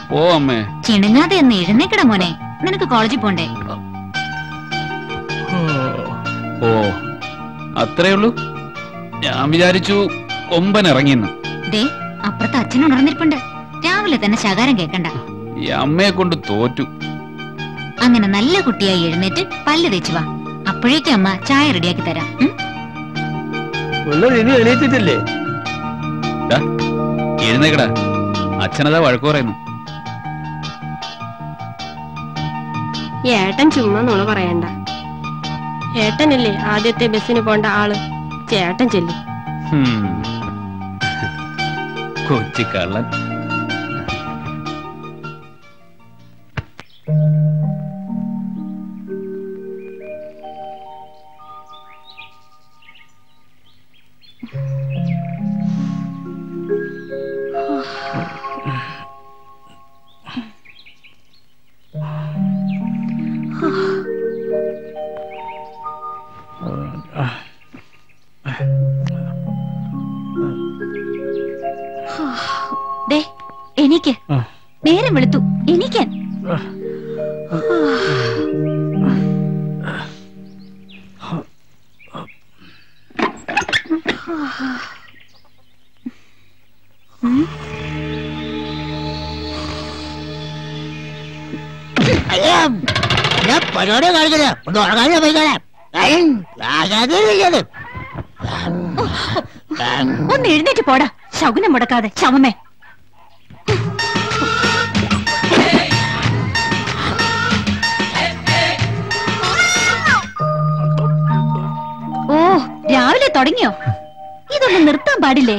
പോ അമ്മേ ചിണുങ്ങാതെ ഒന്ന് എഴുന്നേക്കട മോനെ നിനക്ക് കോളേജിൽ പോണ്ടേ ഓ അത്രേ ഉള്ളൂ ഞാൻ വിചാരിച്ചു കൊമ്പൻ ഇറങ്ങിയെന്ന് ദേ അപ്പുറത്ത് അച്ഛൻ ഉണർന്നിരിപ്പുണ്ട് രാവിലെ തന്നെ ശകാരം കേക്കണ്ട ഈ അമ്മയെ കൊണ്ട് തോറ്റു അങ്ങനെ നല്ല കുട്ടിയായി എഴുന്നേറ്റ് പല്ല് തേച്ചു വാ അപ്പോഴേക്കും അമ്മ ചായ റെഡിയാക്കി തരാം ഉം? ഒന്നും ഇനി എണീറ്റിട്ടില്ലേ ഡാ, എഴുന്നേക്കടാ അച്ഛനതാ വഴക്കു പറയുന്നു ഏട്ടൻ ചുമ്മാ നുണ പറയണ്ട ഏട്ടനല്ലേ ആദ്യത്തെ ബസ്സിന് പോണ്ട ആള് ചേട്ടൻ ചെല്ലും ഹും. കൊച്ചിക്കള്ളൻ ദേ എനിക്ക് നേരം വെളുത്തു എനിക്കാൻ ഞാൻ പരിപാടി കാണിക്കണേ ഒന്ന് ഉറങ്ങാൻ പോയിക്കണേ ഒന്ന് എഴുന്നേറ്റ് പോടാ ശകുനം മുടക്കാതെ ശവമേ ഓ രാവിലെ തുടങ്ങിയോ ഇതൊന്നും നിർത്താൻ പാടില്ലേ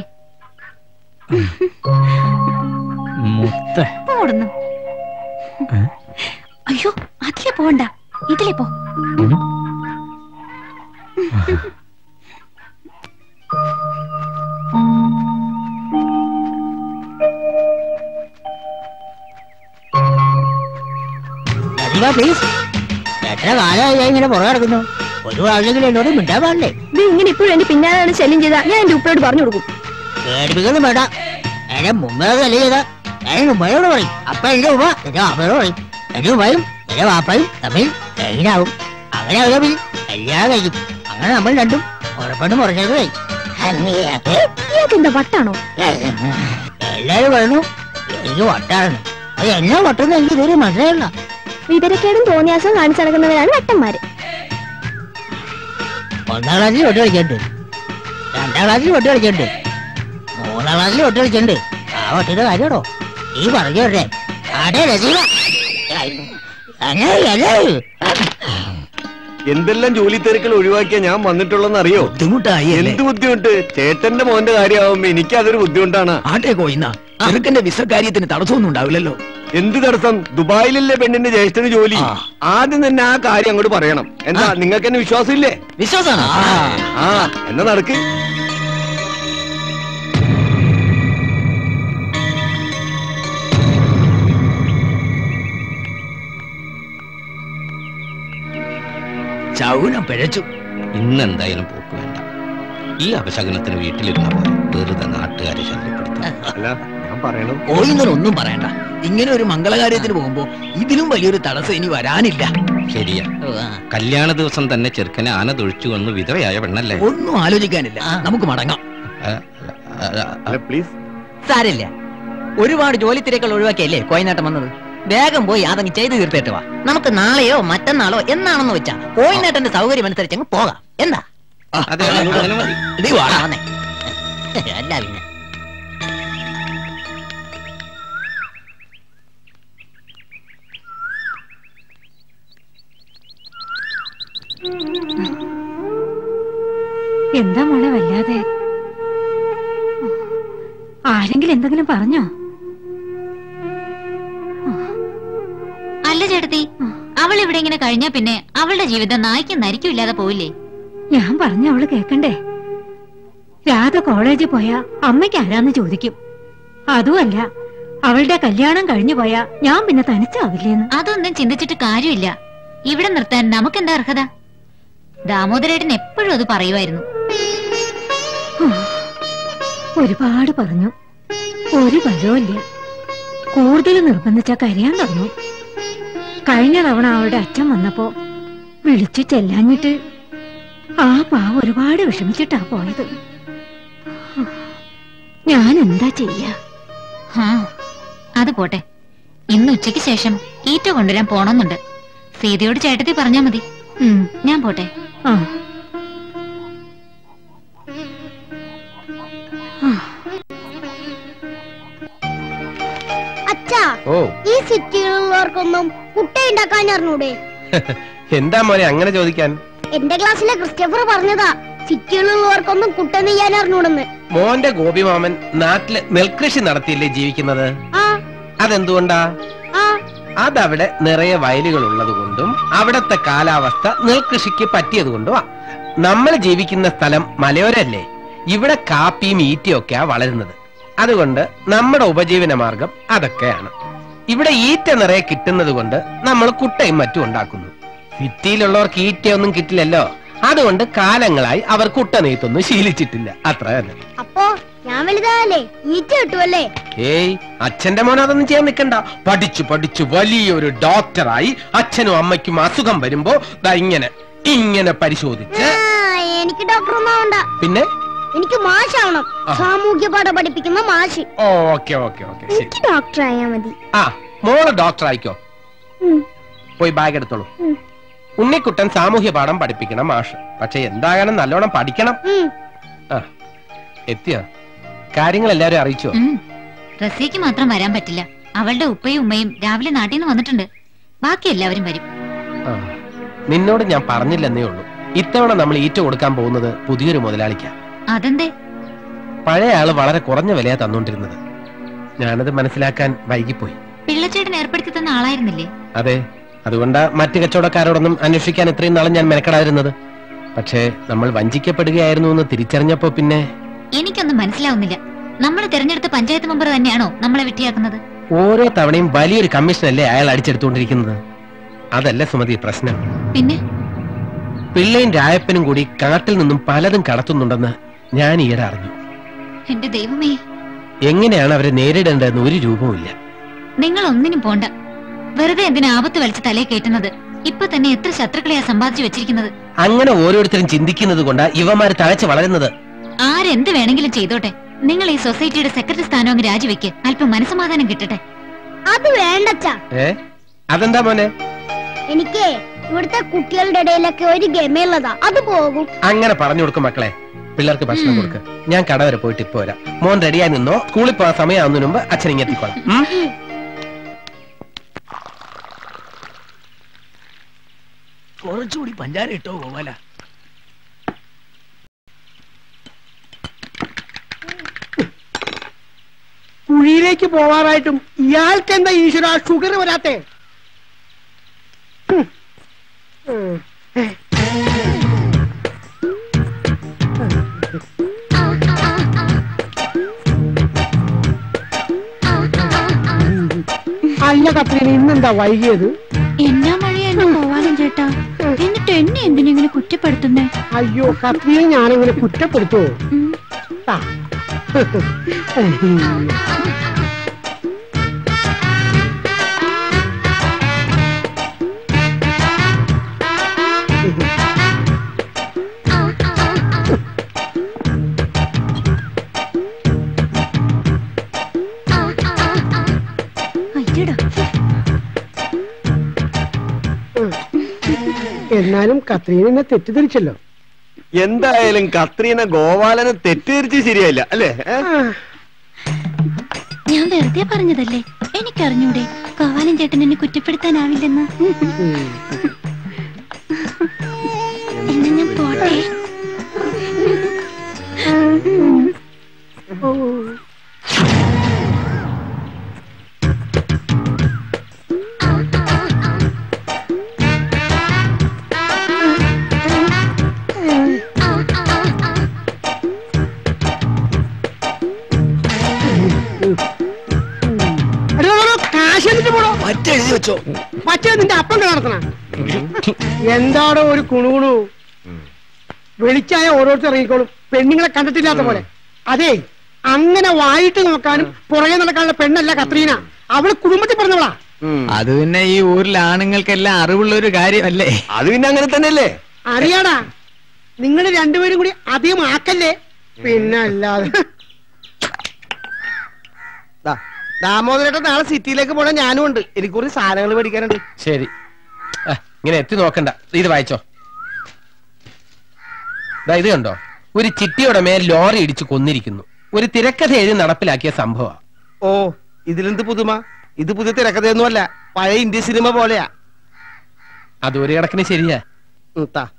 മുത്ത പോടുന്നു അയ്യോ അതിലെ പോണ്ട ഇതിലെ പോ പ്ലീസ് എത്ര കാലമായി ഞാൻ ഇങ്ങനെ പുറകെ കിടക്കുന്നു ഒരു പ്രാവശ്യമെങ്കിലും എന്നോട് മിണ്ടാൻ പാടില്ലേ ഇത് ഇങ്ങനെ ഇപ്പോഴും എന്റെ പിന്നാലാണ് ശല്യം ചെയ്താ ഞാൻ എന്റെ ഉപ്പയോട് പറഞ്ഞു കൊടുക്കും പേടിപ്പിക്കൊന്നും വേണ്ട എന്നെ മുമ്പേ തല്ല് ചെയ്ത ഞാൻ ഉമ്മയോട് പറയും അപ്പൊ എന്റെ ഉമ്മ എന്റെ വാപ്പയോട് പറയും എന്റെ ഉമ്മയും എന്റെ വാപ്പയും തമ്മിൽ എങ്ങനെയാവും അങ്ങനെ അവരെ തമ്മിൽ കല്യാണം കഴിക്കും അങ്ങനെ നമ്മൾ രണ്ടും ഉറപ്പണ്ടും ഉറച്ചതായി ഇയാൾക്കെന്താ വട്ടാണോ എല്ലാരും പറഞ്ഞു എനിക്ക് വട്ടാണ് അത് എന്നെ വട്ടെന്ന് എനിക്ക് ഇതുവരെ മനസ്സിലായില്ല വിവരക്കേടും തോന്നിയാസം കാണിച്ചു നടക്കുന്നവരാണ് വട്ടന്മാര് ഒന്നാം ക്ലാസ്സിൽ ഒട്ട് കളിക്കുന്നുണ്ട് രണ്ടാം ക്ലാസ്സിൽ ഒട്ട് കളിക്കുന്നുണ്ട് മൂന്നാം ക്ലാസ്സിൽ ഒട്ട് കളിക്കുന്നുണ്ട് ആ ഒട്ടിന്റെ കാര്യമാണോ ഈ പറഞ്ഞു വരട്ടെ അടേ രസീല അങ്ങനെ എന്തെല്ലാം ജോലി തിരക്കുകൾ ഒഴിവാക്കിയാ ഞാൻ വന്നിട്ടുള്ളതെന്ന് അറിയോ ബുദ്ധിമുട്ടായി അല്ലേ? എന്ത് ബുദ്ധിമുട്ട് ചേട്ടന്റെ മോന്റെ കാര്യമാവുമ്പോ എനിക്ക് അതൊരു ബുദ്ധിമുട്ടാണ് ആട്ടെ കോയിന്ന ചെറുക്കന്റെ വിസ കാര്യത്തിന് തടസ്സമൊന്നും ഉണ്ടാവില്ലല്ലോ എന്ത് തടസ്സം ദുബായിലല്ലേ പെണ്ണിന്റെ ജ്യേഷ്ഠന് ജോലി ആ. ആദ്യം തന്നെ ആ കാര്യം അങ്ങോട്ട് പറയണം എന്താ നിങ്ങൾക്ക് എന്നെ വിശ്വാസം ഇല്ലേ വിശ്വാസമാണ് ആ എന്നാ നടക്ക് ചൗനം പിഴച്ചു ഇന്ന് എന്തായാലും പോക്ക് വേണ്ട ഈ അപശകനത്തിന് വീട്ടിലിരുന്ന പോലെ വെറുതെ നാട്ടുകാരെ ശല്യപ്പെടുത്താം അല്ല ഞാൻ പറയണം കോയിന്നൊന്നും പറയണ്ട ഇങ്ങനെ ഒരു മംഗളകാര്യത്തിന് പോകുമ്പോ ഇതിലും വലിയൊരു തടസ്സം ഇനി വരാനില്ല ശരിയാ കല്യാണ ദിവസം തന്നെ ചെറുക്കനെ ആന തൊഴിച്ചു വന്ന് വിധവയായ പെണ്ണല്ലേ ഒന്നും ആലോചിക്കാനില്ല നമുക്ക് മടങ്ങാം ആ, ആ, ആ, അല്ല പ്ലീസ് സാരില്ല ഒരുപാട് ജോലി തിരക്കുകൾ ഒഴിവാക്കിയല്ലേ കോയിനാട്ടം വന്നത് വേഗം പോയി അതങ്ങ് ചെയ്ത് തീർത്തേട്ട് വാ നമുക്ക് നാളെയോ മറ്റന്നാളോ എന്നാണെന്ന് വെച്ചാ കോയിനാട്ടന്റെ സൗകര്യം അനുസരിച്ച് അങ്ങ് പോകാം എന്താ അതെ അങ്ങനെ മതി നീ വാടാ. ആ, വന്നേ. അല്ല പിന്നെ എന്താ മോളെ വല്ലാതെ ആരെങ്കിലും എന്തെങ്കിലും പറഞ്ഞോ അല്ല ചേട്ടത്തി അവൾ ഇവിടെ ഇങ്ങനെ കഴിഞ്ഞാ പിന്നെ അവളുടെ ജീവിതം നായ്ക്കും നരിക്കും ഇല്ലാതെ പോവില്ലേ ഞാൻ പറഞ്ഞ അവള് കേക്കണ്ടേ രാധ കോളേജിൽ പോയാ അമ്മയ്ക്ക് ആരാന്ന് ചോദിക്കും അതുമല്ല അവളുടെ കല്യാണം കഴിഞ്ഞു പോയാ ഞാൻ പിന്നെ തനിച്ചാവില്ലേന്ന് അതൊന്നും ചിന്തിച്ചിട്ട് കാര്യമില്ല ഇവിടെ നിർത്താൻ നമുക്കെന്താ അർഹത ദാമോദരേട്ടൻ എപ്പോഴും അത് പറയുമായിരുന്നു ഒരുപാട് പറഞ്ഞു ഒരു ഫലവുമില്ല കൂടുതൽ നിർബന്ധിച്ച കരയാൻ തുടങ്ങും കഴിഞ്ഞ തവണ അവളുടെ അച്ഛൻ വന്നപ്പോ വിളിച്ചു ചെല്ലാഞ്ഞിട്ട് ആ പാവ ഒരുപാട് വിഷമിച്ചിട്ടാ പോയത് ഞാൻ എന്താ ചെയ്യാ ആ അത് പോട്ടെ ഇന്ന് ഉച്ചയ്ക്ക് ശേഷം ഈറ്റ കൊണ്ടുവരാൻ പോണമെന്നുണ്ട് സീതയോട് ചേട്ടത്തി പറഞ്ഞാ മതി ഉം, ഞാൻ പോട്ടെ ആ അച്ഛാ ഓ ഈ സിറ്റിയിലുള്ളവർക്കൊന്നും കുട്ട ഉണ്ടാക്കാൻ അറിഞ്ഞൂടെ എന്താ മോനെ അങ്ങനെ ചോദിക്കാൻ എന്റെ ക്ലാസ്സിലെ ക്രിസ്റ്റഫർ പറഞ്ഞതാ സിറ്റിയിലുള്ളവർക്കൊന്നും കുട്ട നെയ്യാൻ അറിഞ്ഞൂടെന്ന് മോന്റെ ഗോപിമാമൻ നാട്ടില് നെൽകൃഷി നടത്തിയല്ലേ ജീവിക്കുന്നത് ആ അതെന്തുകൊണ്ടാ ആ അതവിടെ നിറയെ വയലുകൾ ഉള്ളത് കൊണ്ടും അവിടത്തെ കാലാവസ്ഥ നെൽകൃഷിക്ക് പറ്റിയത് കൊണ്ടുമാ നമ്മൾ ജീവിക്കുന്ന സ്ഥലം മലയോരല്ലേ ഇവിടെ കാപ്പിയും ഈറ്റയും ഒക്കെയാ വളരുന്നത് അതുകൊണ്ട് നമ്മുടെ ഉപജീവന മാർഗം അതൊക്കെയാണ് ഇവിടെ ഈറ്റ നിറയെ കിട്ടുന്നത് കൊണ്ട് നമ്മൾ കുട്ടയും മറ്റും ഉണ്ടാക്കുന്നു സിറ്റിയിലുള്ളവർക്ക് ഈറ്റയൊന്നും കിട്ടില്ലല്ലോ അതുകൊണ്ട് കാലങ്ങളായി അവർ കുട്ട നെയ്ത്തൊന്നും ശീലിച്ചിട്ടില്ല അത്ര തന്നെ അപ്പോ ഞാൻ വലുതായല്ലേ ഈറ്റ കിട്ടുമല്ലേ ഏയ് അച്ഛന്റെ മോൻ അതൊന്നും ചെയ്യാൻ നിൽക്കണ്ട പഠിച്ചു പഠിച്ചു വലിയൊരു ഡോക്ടറായി അച്ഛനും അമ്മയ്ക്കും അസുഖം വരുമ്പോ ദാ ഇങ്ങനെ ഇങ്ങനെ പരിശോധിച്ച് ആ, എനിക്ക് ഡോക്ടർ ഒന്നാവണ്ട പിന്നെ എനിക്ക് മാഷാവണം ആ. സാമൂഹ്യ പാഠം പഠിപ്പിക്കുന്ന മാഷ് ഓക്കെ ഓക്കെ ഓക്കെ ശരി എനിക്ക് ഡോക്ടർ ആയാ മതി ആ മോള് ഡോക്ടർ ആയിക്കോ ഉം. പോയി ബാഗ് എടുത്തോളൂ ഉം. ഉണ്ണിക്കുട്ടൻ സാമൂഹ്യ പാഠം പഠിപ്പിക്കണം മാഷ് പക്ഷെ എന്താകാനും നല്ലോണം പഠിക്കണം ഉം. ആ എത്തിയോ കാര്യങ്ങൾ എല്ലാരും അറിയിച്ചോ ഉം. റസിയക്ക് മാത്രം വരാൻ പറ്റില്ല അവളുടെ ഉപ്പയും ഉമ്മയും രാവിലെ നാട്ടിൽ നിന്ന് വന്നിട്ടുണ്ട് ബാക്കി എല്ലാവരും വരും ആ. നിന്നോട് ഞാൻ പറഞ്ഞില്ലെന്നേ ഉള്ളൂ ഇത്തവണ നമ്മൾ ഈറ്റ കൊടുക്കാൻ പോകുന്നത് പുതിയൊരു മുതലാളിക്കാ അതെന്തേ പഴയ ആള് വളരെ കുറഞ്ഞ വിലയാ തന്നോണ്ടിരുന്നത് ഞാനത് മനസ്സിലാക്കാൻ വൈകിപ്പോയി പിള്ളച്ചേട്ടൻ ഏർപ്പെടുത്തി തന്ന ആളായിരുന്നില്ലേ അതെ അതുകൊണ്ട് മറ്റു കച്ചവടക്കാരോടൊന്നും അന്വേഷിക്കാൻ ഇത്രയും നാളും ഞാൻ മെനക്കെടാതിരുന്നത് പക്ഷേ നമ്മൾ വഞ്ചിക്കപ്പെടുകയായിരുന്നു എന്ന് തിരിച്ചറിഞ്ഞപ്പോ പിന്നെ എനിക്കൊന്നും മനസ്സിലാവുന്നില്ല നമ്മൾ തിരഞ്ഞെടുത്ത പഞ്ചായത്ത് മെമ്പർ തന്നെയാണോ നമ്മളെ വെട്ടിയാക്കുന്നത് ഓരോ തവണയും വലിയൊരു കമ്മീഷനല്ലേ അയാൾ അടിച്ചെടുത്തുകൊണ്ടിരിക്കുന്നത് അതല്ല സുമതി പ്രശ്നം പിന്നെ പിള്ളയും രായപ്പനും കൂടി കാട്ടിൽ നിന്നും പലതും കടത്തുന്നുണ്ടെന്ന് ഞാൻ ഈയിടെ അറിഞ്ഞു എന്റെ ദൈവമേ എങ്ങനെയാണ് അവരെ നേരിടേണ്ടതെന്ന് ഒരു രൂപവുമില്ല നിങ്ങൾ ഒന്നിനും പോണ്ട വെറുതെ എന്തിനാ ആപത്ത് വലിച്ച് തലേ കയറ്റുന്നത് ഇപ്പൊ തന്നെ എത്ര ശത്രുക്കളെയാ സമ്പാദിച്ചു വെച്ചിരിക്കുന്നത് അങ്ങനെ ഓരോരുത്തരും ചിന്തിക്കുന്നത് കൊണ്ടാ ഇവന്മാര് തഴച്ച് വളരുന്നത് ആരെന്ത് വേണമെങ്കിലും ചെയ്തോട്ടെ നിങ്ങൾ ഈ സൊസൈറ്റിയുടെ സെക്രട്ടറി സ്ഥാനം അങ്ങ് രാജിവെക്ക് അല്പം മനസ്സമാധാനം കിട്ടട്ടെ അത് വേണ്ടച്ചാ ഏ അതെന്താ മോനെ എനിക്ക് ഇവിടുത്തെ കുട്ടികളുടെ ഇടയിലൊക്കെ ഒരു ഗമയുള്ളതാ അത് പോകും അങ്ങനെ പറഞ്ഞു കൊടുക്കും മക്കളെ പിള്ളേർക്ക് ഭക്ഷണം ഉം. കൊടുക്ക് ഞാൻ കട വരെ പോയിട്ട് ഇപ്പൊ വരാം മോൻ റെഡിയായി നിന്നോ സ്കൂളിൽ പോകാൻ സമയമാവുന്നതിന് മുമ്പ് അച്ഛൻ ഇങ്ങ് എത്തിക്കോളാം ഉം? കുറച്ചുകൂടി പഞ്ചാര ഇട്ടോ പോവാല കുഴിയിലേക്ക് പോവാറായിട്ടും ഇയാൾക്ക് എന്താ ഈശ്വര ഷുഗർ വരാത്തെ ഹും. ഉം. അല്ല കത്രീന ഇന്നെന്താ വൈകിയത് എന്നാ മഴയാ എന്നെ പോവാനും ചേട്ടാ എന്നിട്ട് എന്നെ എന്തിനെങ്ങനെ കുറ്റപ്പെടുത്തുന്നേ അയ്യോ കത്രീനെ ഞാനങ്ങനെ കുറ്റപ്പെടുത്തുവോ ആ. അയ്യടാ എന്നാലും കത്രീന എന്നെ തെറ്റിദ്ധരിച്ചല്ലോ എന്തായാലും കത്രീന ഗോപാലനെ തെറ്റിദ്ധരിച്ച് ശരിയായില്ല അല്ലേ ഏ? ഞാൻ വെറുതെ പറഞ്ഞതല്ലേ എനിക്കറിഞ്ഞൂടെ കോവാലൻ ചേട്ടൻ എന്നെ കുറ്റപ്പെടുത്താനാവില്ലെന്ന് എന്നാ ഞാൻ പോട്ടെ എടോ, എടോ, കാശ് എന്നിട്ട് പോടോ മറ്റെഴുതി വെച്ചോ മറ്റേ നിന്റെ അപ്പം നടത്തണ എന്താടോ ഒരു കുണുകുണു വെളിച്ചായ ഓരോരുത്തർ ഇറങ്ങിക്കോളും പെണ്ണുങ്ങളെ കണ്ടിട്ടില്ലാത്ത പോലെ അതെ അങ്ങനെ വായിട്ട് നോക്കാനും പുറകെ നടക്കാനുള്ള പെണ്ണല്ല കത്രീന അവള് കുടുംബത്തിൽ പറഞ്ഞവളാ അത് പിന്നെ ഈ ഊരിലെ ആണുങ്ങൾക്കെല്ലാം അറിവുള്ള ഒരു കാര്യമല്ലേ അത് പിന്നെ അങ്ങനെ തന്നെയല്ലേ അറിയാടാ നിങ്ങൾ രണ്ടുപേരും കൂടി അധികം ആക്കല്ലേ പിന്നെ അല്ലാതെ ദാ, ദാമോദരേട്ടൻ നാളെ സിറ്റിയിലേക്ക് പോണ ഞാനും ഉണ്ട് എനിക്ക് കുറച്ച് സാധനങ്ങൾ മേടിക്കാനുണ്ട് ശരി ആ, ഇങ്ങനെ എത്തി നോക്കണ്ട ഇത് വായിച്ചോ ദാ ഇത് കണ്ടോ ഒരു ചിട്ടിയുടെ മേൽ ലോറി ഇടിച്ച് കൊന്നിരിക്കുന്നു ഒരു തിരക്കഥ എഴുതി നടപ്പിലാക്കിയ സംഭവ ഓ ഇതിലെന്ത് പുതുമ ഇത് പുതിയ തിരക്കഥയൊന്നുമല്ല പഴയ ഇന്ത്യ സിനിമ പോലെയാ അത് ഒരു കണക്കിന് ശരിയാ ഉം, താ.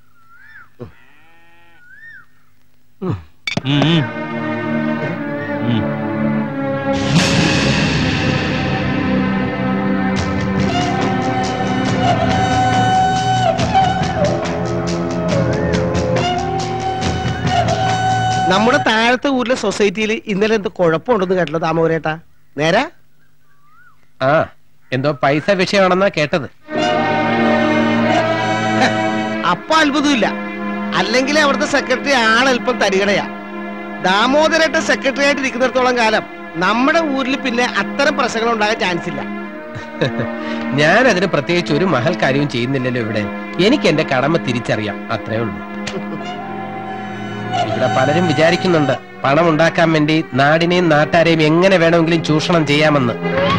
നമ്മുടെ താഴത്തെ ഊരിലെ സൊസൈറ്റിയിൽ ഇന്നലെ എന്ത് കുഴപ്പമുണ്ടെന്ന് കേട്ടല്ലോ താമോരേട്ടാ നേരെ ആ എന്തോ പൈസ വിഷയമാണെന്നാ കേട്ടത് അപ്പൊ അത്ഭുതമില്ല അല്ലെങ്കിൽ അവിടുത്തെ സെക്രട്ടറി ആളെൽപ്പം തരികടയാ ദാമോദരേട്ട സെക്രട്ടറി ആയിട്ട് ഇരിക്കുന്നിടത്തോളം കാലം നമ്മുടെ ഊരിൽ പിന്നെ അത്തരം പ്രശ്നങ്ങൾ ഉണ്ടാകാൻ ചാൻസ് ഇല്ല ഞാൻ അതിന് പ്രത്യേകിച്ച് ഒരു മഹൽ കാര്യവും ചെയ്യുന്നില്ലല്ലോ ഇവിടെ എനിക്ക് എന്റെ കടമ തിരിച്ചറിയാം അത്രേ ഉള്ളൂ ഇവിടെ പലരും വിചാരിക്കുന്നുണ്ട് പണം ഉണ്ടാക്കാൻ വേണ്ടി നാടിനെയും നാട്ടാരെയും എങ്ങനെ വേണമെങ്കിലും ചൂഷണം ചെയ്യാമെന്ന്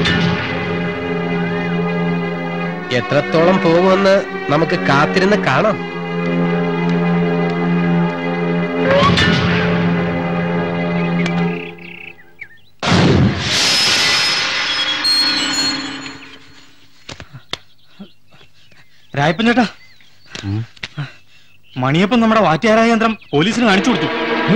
എത്രത്തോളം പോകുമെന്ന് നമുക്ക് കാത്തിരുന്ന് കാണാം രായപ്പൻ ചേട്ടാ മണിയപ്പൻ നമ്മുടെ വാറ്റുകാരായ യന്ത്രം പോലീസിന് കാണിച്ചു കൊടുത്തു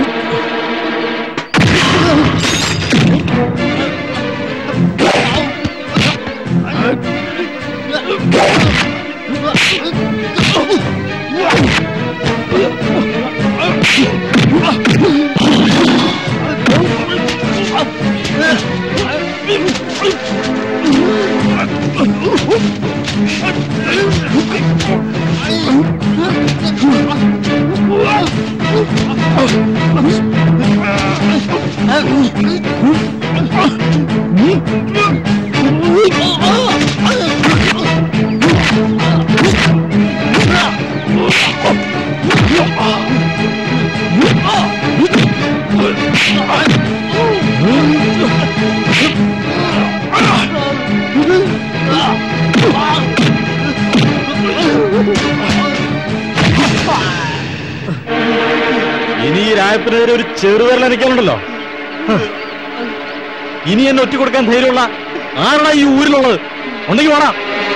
ഇനി ഈ രായപ്പനെതിരെ ഒരു ചെറുവിരലടിക്കാനുണ്ടല്ലോ ഹ്. ഇനി എന്നെ ഒറ്റ കൊടുക്കാൻ ധൈര്യമുള്ള ആരാണ് ഈ ഊരിലുള്ളത് ഉണ്ടെങ്കിൽ വാടാ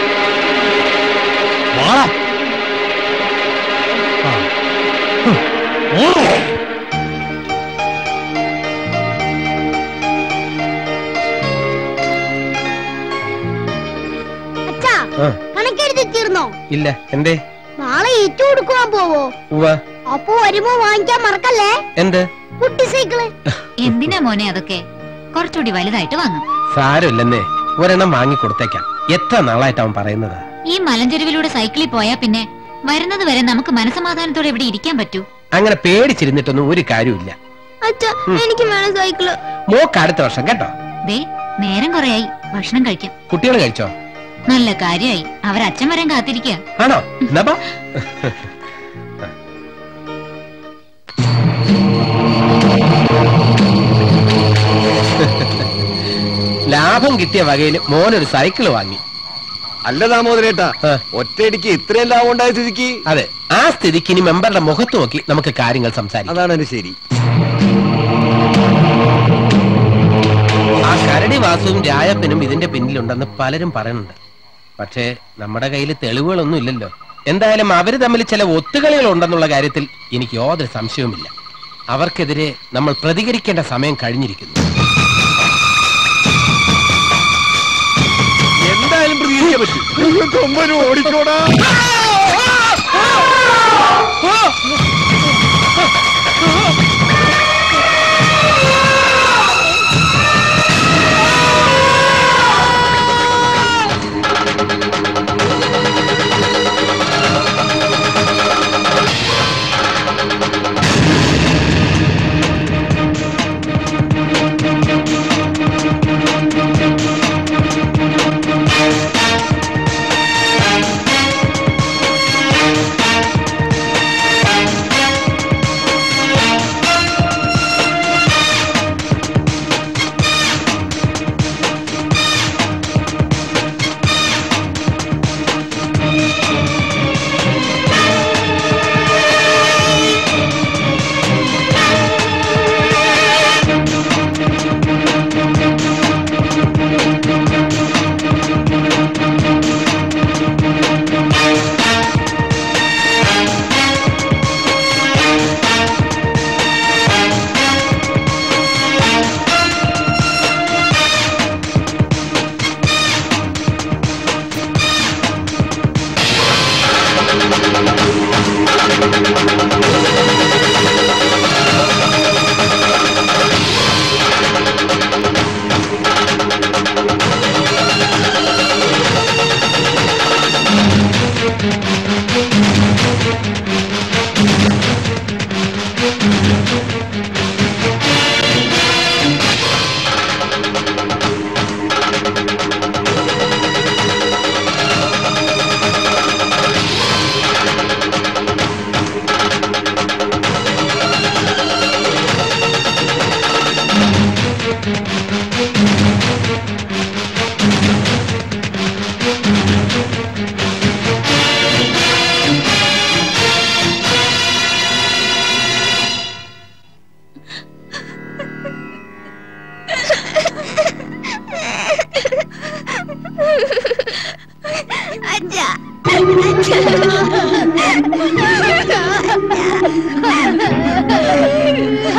വാടാ ആ. ഹ്. ഓടോ. അച്ഛാ ആ, കണക്കെഴുതി തീർന്നോ ഇല്ല എന്തേ നാളെ ഏറ്റു കൊടുക്കുവാൻ പോവോ ഉവ്വ അപ്പൊ വരുമ്പോ വാങ്ങിക്കാൻ മറക്കല്ലേ എന്ത് കുട്ടി സൈക്കിള് എന്തിനാ മോനെ അതൊക്കെ കുറച്ചുകൂടി വലുതായിട്ട് വാങ്ങാം സാരമില്ലെന്നേ ഒരെണ്ണം വാങ്ങി കൊടുത്തേക്കാം എത്ര നാളായിട്ട് അവൻ പറയുന്നത് ഈ മലഞ്ചെരുവിലൂടെ സൈക്കിളിൽ പോയാ പിന്നെ വരുന്നത് വരെ നമുക്ക് മനസമാധാനത്തോടെ ഇവിടെ ഇരിക്കാൻ പറ്റൂ അങ്ങനെ പേടിച്ചിരുന്നിട്ടൊന്നും ഒരു കാര്യമില്ല അച്ഛാ ഉം. എനിക്ക് വേണം സൈക്കിള് മോക്ക് അടുത്ത വർഷം കേട്ടോ ദേ നേരം കുറയായി ഭക്ഷണം കഴിക്കാം കുട്ടികൾ കഴിച്ചോ നല്ല കാര്യായി അവരച്ഛൻ വരാൻ കാത്തിരിക്കുക ആണോ എന്നാ പോ. ലാഭം കിട്ടിയ വകയിൽ മോനൊരു സൈക്കിൾ വാങ്ങി അല്ല ദാമോദരേട്ടാ ഒറ്റയടിക്ക് ഇത്രയും ലാഭം ഉണ്ടായ സ്ഥിതിക്ക് അതെ ആ സ്ഥിതിക്ക് ഇനി മെമ്പറുടെ മുഖത്ത് നോക്കി നമുക്ക് കാര്യങ്ങൾ സംസാരിക്കാം അതാണ് എന്റെ ശരി ആ കരടി വാസുവും രായപ്പനും ഇതിന്റെ പിന്നിലുണ്ടെന്ന് പലരും പറയുന്നുണ്ട് പക്ഷേ നമ്മുടെ കയ്യിൽ തെളിവുകളൊന്നും ഇല്ലല്ലോ എന്തായാലും അവര് തമ്മിൽ ചില ഒത്തുകളികൾ ഉണ്ടെന്നുള്ള കാര്യത്തിൽ എനിക്ക് യാതൊരു സംശയവുമില്ല അവർക്കെതിരെ നമ്മൾ പ്രതികരിക്കേണ്ട സമയം കഴിഞ്ഞിരിക്കുന്നു എന്തായാലും പ്രതികരിക്കാൻ പറ്റും കൊമ്പനും ഓടിക്കോടാ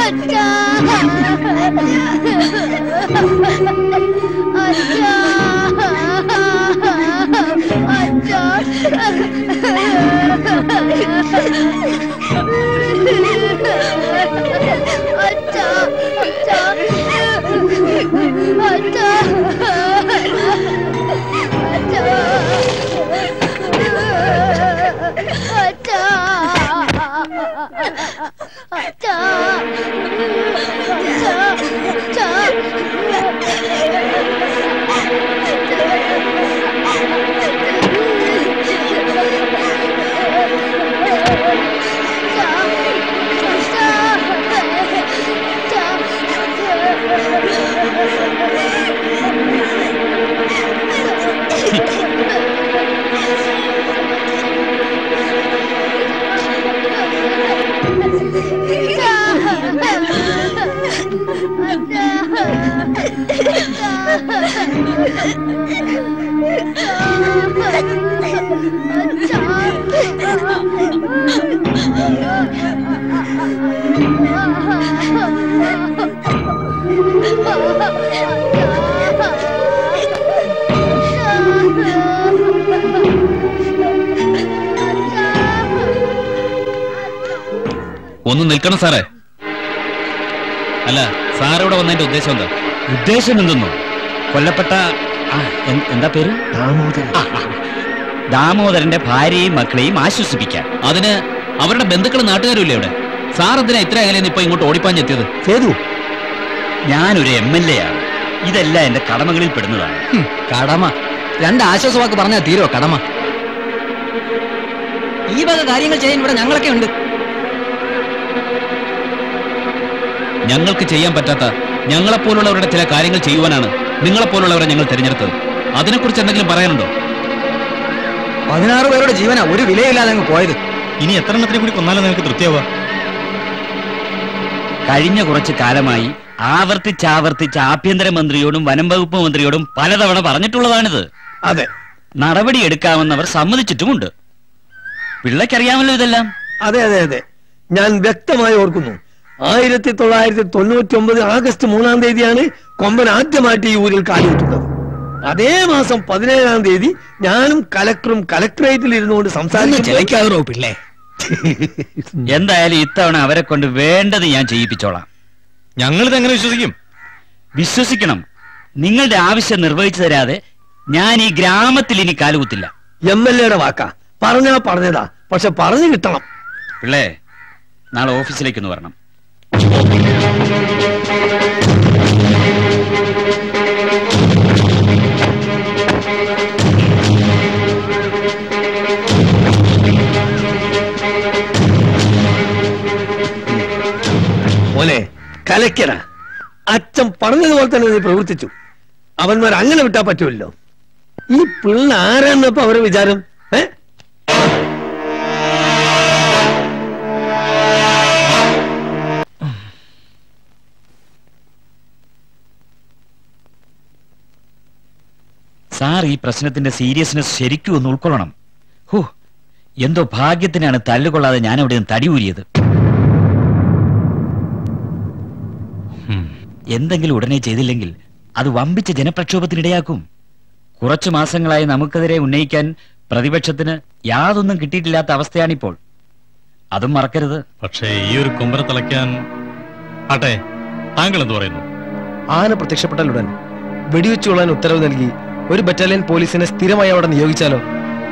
ഒന്ന് നിൽക്കണം സാറേ അല്ല സാർ ഇവിടെ വന്നതിന്റെ ഉദ്ദേശം എന്താ ഉദ്ദേശം എന്തെന്നോ കൊല്ലപ്പെട്ട ആ, എൻ- എന്താ പേര് ആ, ആ. ദാമോദരന്റെ ഭാര്യയും മക്കളെയും ആശ്വസിപ്പിക്കാൻ അതിന് അവരുടെ ബന്ധുക്കളും നാട്ടുകാരും ഇല്ലേ ഇവിടെ സാർ എന്തിനാ ഇത്ര അകലെ ഇപ്പൊ ഇങ്ങോട്ട് ഓടിപ്പാഞ്ഞെത്തിയത് സേതു ഞാനൊരു എം എൽ എ ആണ് ഇതെല്ലാം എന്റെ കടമകളിൽ പെടുന്നതാണ് ഹും, കടമ രണ്ട് ആശ്വാസവാക്ക് പറഞ്ഞാൽ തീരോ കടമ ഈ വക കാര്യങ്ങൾ ചെയ്യാൻ ഇവിടെ ഞങ്ങളൊക്കെ ഉണ്ട് ഞങ്ങൾക്ക് ചെയ്യാൻ പറ്റാത്ത ഞങ്ങളെപ്പോലുള്ളവരുടെ ചില കാര്യങ്ങൾ ചെയ്യുവാനാണ് നിങ്ങളെപ്പോലുള്ളവരെ ഞങ്ങൾ തിരഞ്ഞെടുത്തത് അതിനെക്കുറിച്ച് എന്തെങ്കിലും പറയാനുണ്ടോ പതിനാറ് പേരുടെ ജീവനാ ഒരു വിലയില്ലാതെ അങ്ങ് പോയത് ഇനി എത്ര എണ്ണത്തിനെ കൂടി കൊന്നാലും നിങ്ങൾക്ക് തൃപ്തിയാവുക കഴിഞ്ഞ കുറച്ച് കാലമായി ആവർത്തിച്ചാവർത്തിച്ച് ആഭ്യന്തരമന്ത്രിയോടും വനം വകുപ്പ് മന്ത്രിയോടും പലതവണ പറഞ്ഞിട്ടുള്ളതാണിത് അതെ നടപടി എടുക്കാമെന്നവർ സമ്മതിച്ചിട്ടുമുണ്ട് പിള്ളയ്ക്കറിയാമല്ലോ ഇതെല്ലാം അതെ അതെ അതെ ഞാൻ വ്യക്തമായി ഓർക്കുന്നു ആയിരത്തി തൊള്ളായിരത്തി തൊണ്ണൂറ്റി ഒമ്പത് ആഗസ്റ്റ് മൂന്നാം തീയതിയാണ് കൊമ്പൻ ആദ്യമായിട്ട് ഈ ഊരിൽ കാലുകുത്തുന്നത് അതേ മാസം പതിനേഴാം തീയതി ഞാനും കലക്ടറും കലക്ടറേറ്റിൽ ഇരുന്നുകൊണ്ട് ചിലക്കാതോ പിള്ളേ എന്തായാലും ഇത്തവണ അവരെ കൊണ്ട് വേണ്ടത് ഞാൻ ചെയ്യിപ്പിച്ചോളാം ഞങ്ങളിത് എങ്ങനെ വിശ്വസിക്കും വിശ്വസിക്കണം നിങ്ങളുടെ ആവശ്യം നിർവഹിച്ചു തരാതെ ഞാൻ ഈ ഗ്രാമത്തിൽ ഇനി കാലുകുത്തില്ല എം എൽ എയുടെ വാക്കാ പറഞ്ഞാ പറഞ്ഞതാ പക്ഷെ പറഞ്ഞു കിട്ടണം പിള്ളേ നാളെ ഓഫീസിലേക്ക് ഒന്ന് വരണം മോനെ കലക്കട അച്ഛൻ പറഞ്ഞതുപോലെ തന്നെ നീ പ്രവർത്തിച്ചു അവന്മാർ അങ്ങനെ വിട്ടാ പറ്റുമല്ലോ ഈ പിള്ള ആരാന്നപ്പോ അവരെ വിചാരം ഏ സാർ ഈ പ്രശ്നത്തിന്റെ സീരിയസ്നെസ് ശരിക്കും ഒന്ന് ഉൾക്കൊള്ളണം ഹോ എന്തോ ഭാഗ്യത്തിനാണ് തല്ലുകൊള്ളാതെ ഞാൻ അവിടെ നിന്ന് തടിയൂരിയത് ഹും, എന്തെങ്കിലും ഉടനെ ചെയ്തില്ലെങ്കിൽ അത് വമ്പിച്ച ജനപ്രക്ഷോഭത്തിനിടയാക്കും കുറച്ചു മാസങ്ങളായി നമുക്കെതിരെ ഉന്നയിക്കാൻ പ്രതിപക്ഷത്തിന് യാതൊന്നും കിട്ടിയിട്ടില്ലാത്ത അവസ്ഥയാണിപ്പോൾ അതും മറക്കരുത് പക്ഷേ ഈ ഒരു കൊമ്പനെ തിളയ്ക്കാൻ ആട്ടെ താങ്കൾ എന്ത് പറയുന്നു ആന പ്രത്യക്ഷപ്പെട്ടാൽ ഉടൻ വെടിവെച്ചു കൊള്ളാൻ ഉത്തരവ് നൽകി ഒരു ബറ്റാലിയൻ പോലീസിനെ സ്ഥിരമായി അവിടെ നിയോഗിച്ചാലോ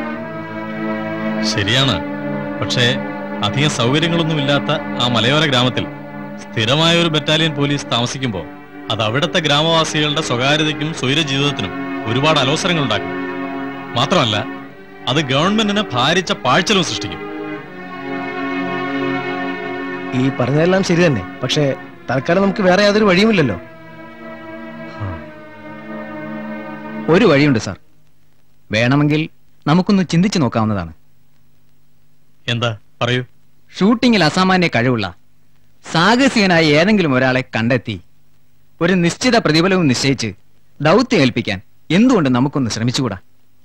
ശരിയാണ് പക്ഷേ അധികം സൗകര്യങ്ങളൊന്നുമില്ലാത്ത ആ മലയോര ഗ്രാമത്തിൽ സ്ഥിരമായ ഒരു ബറ്റാലിയൻ പോലീസ് താമസിക്കുമ്പോൾ അത് അവിടുത്തെ ഗ്രാമവാസികളുടെ സ്വകാര്യതയ്ക്കും സ്വൈര ജീവിതത്തിനും ഒരുപാട് അലോസരങ്ങൾ ഉണ്ടാക്കും മാത്രമല്ല അത് ഗവൺമെന്റിന് ഭാരിച്ച പാഴ്ചലവും സൃഷ്ടിക്കും ഈ പറഞ്ഞതെല്ലാം ശരി തന്നെ പക്ഷേ തൽക്കാലം നമുക്ക് വേറെ യാതൊരു വഴിയുമില്ലല്ലോ ഒരു വഴിയുണ്ട് സാർ വേണമെങ്കിൽ നമുക്കൊന്ന് ചിന്തിച്ചു നോക്കാവുന്നതാണ് എന്താ പറയൂ ഷൂട്ടിങ്ങിൽ അസാമാന്യ കഴിവുള്ള സാഹസികനായ ഏതെങ്കിലും ഒരാളെ കണ്ടെത്തി ഒരു നിശ്ചിത പ്രതിഫലവും നിശ്ചയിച്ച് ദൗത്യം ഏൽപ്പിക്കാൻ എന്തുകൊണ്ട് നമുക്കൊന്ന് ശ്രമിച്ചുകൂടാ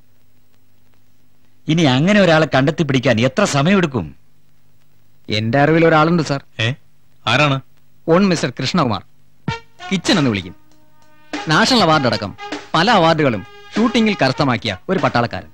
ഇനി അങ്ങനെ ഒരാളെ കണ്ടെത്തി പിടിക്കാൻ എത്ര സമയമെടുക്കും എന്റെ അറിവിൽ ഒരാളുണ്ട് സാർ ഏ ആരാണ് ഓൺ മിസ്റ്റർ കൃഷ്ണകുമാർ കിച്ചൻ എന്ന് വിളിക്കും നാഷണൽ അവാർഡ് അടക്കം പല അവാർഡുകളും ഷൂട്ടിങ്ങിൽ കരസ്ഥമാക്കിയ ഒരു പട്ടാളക്കാരൻ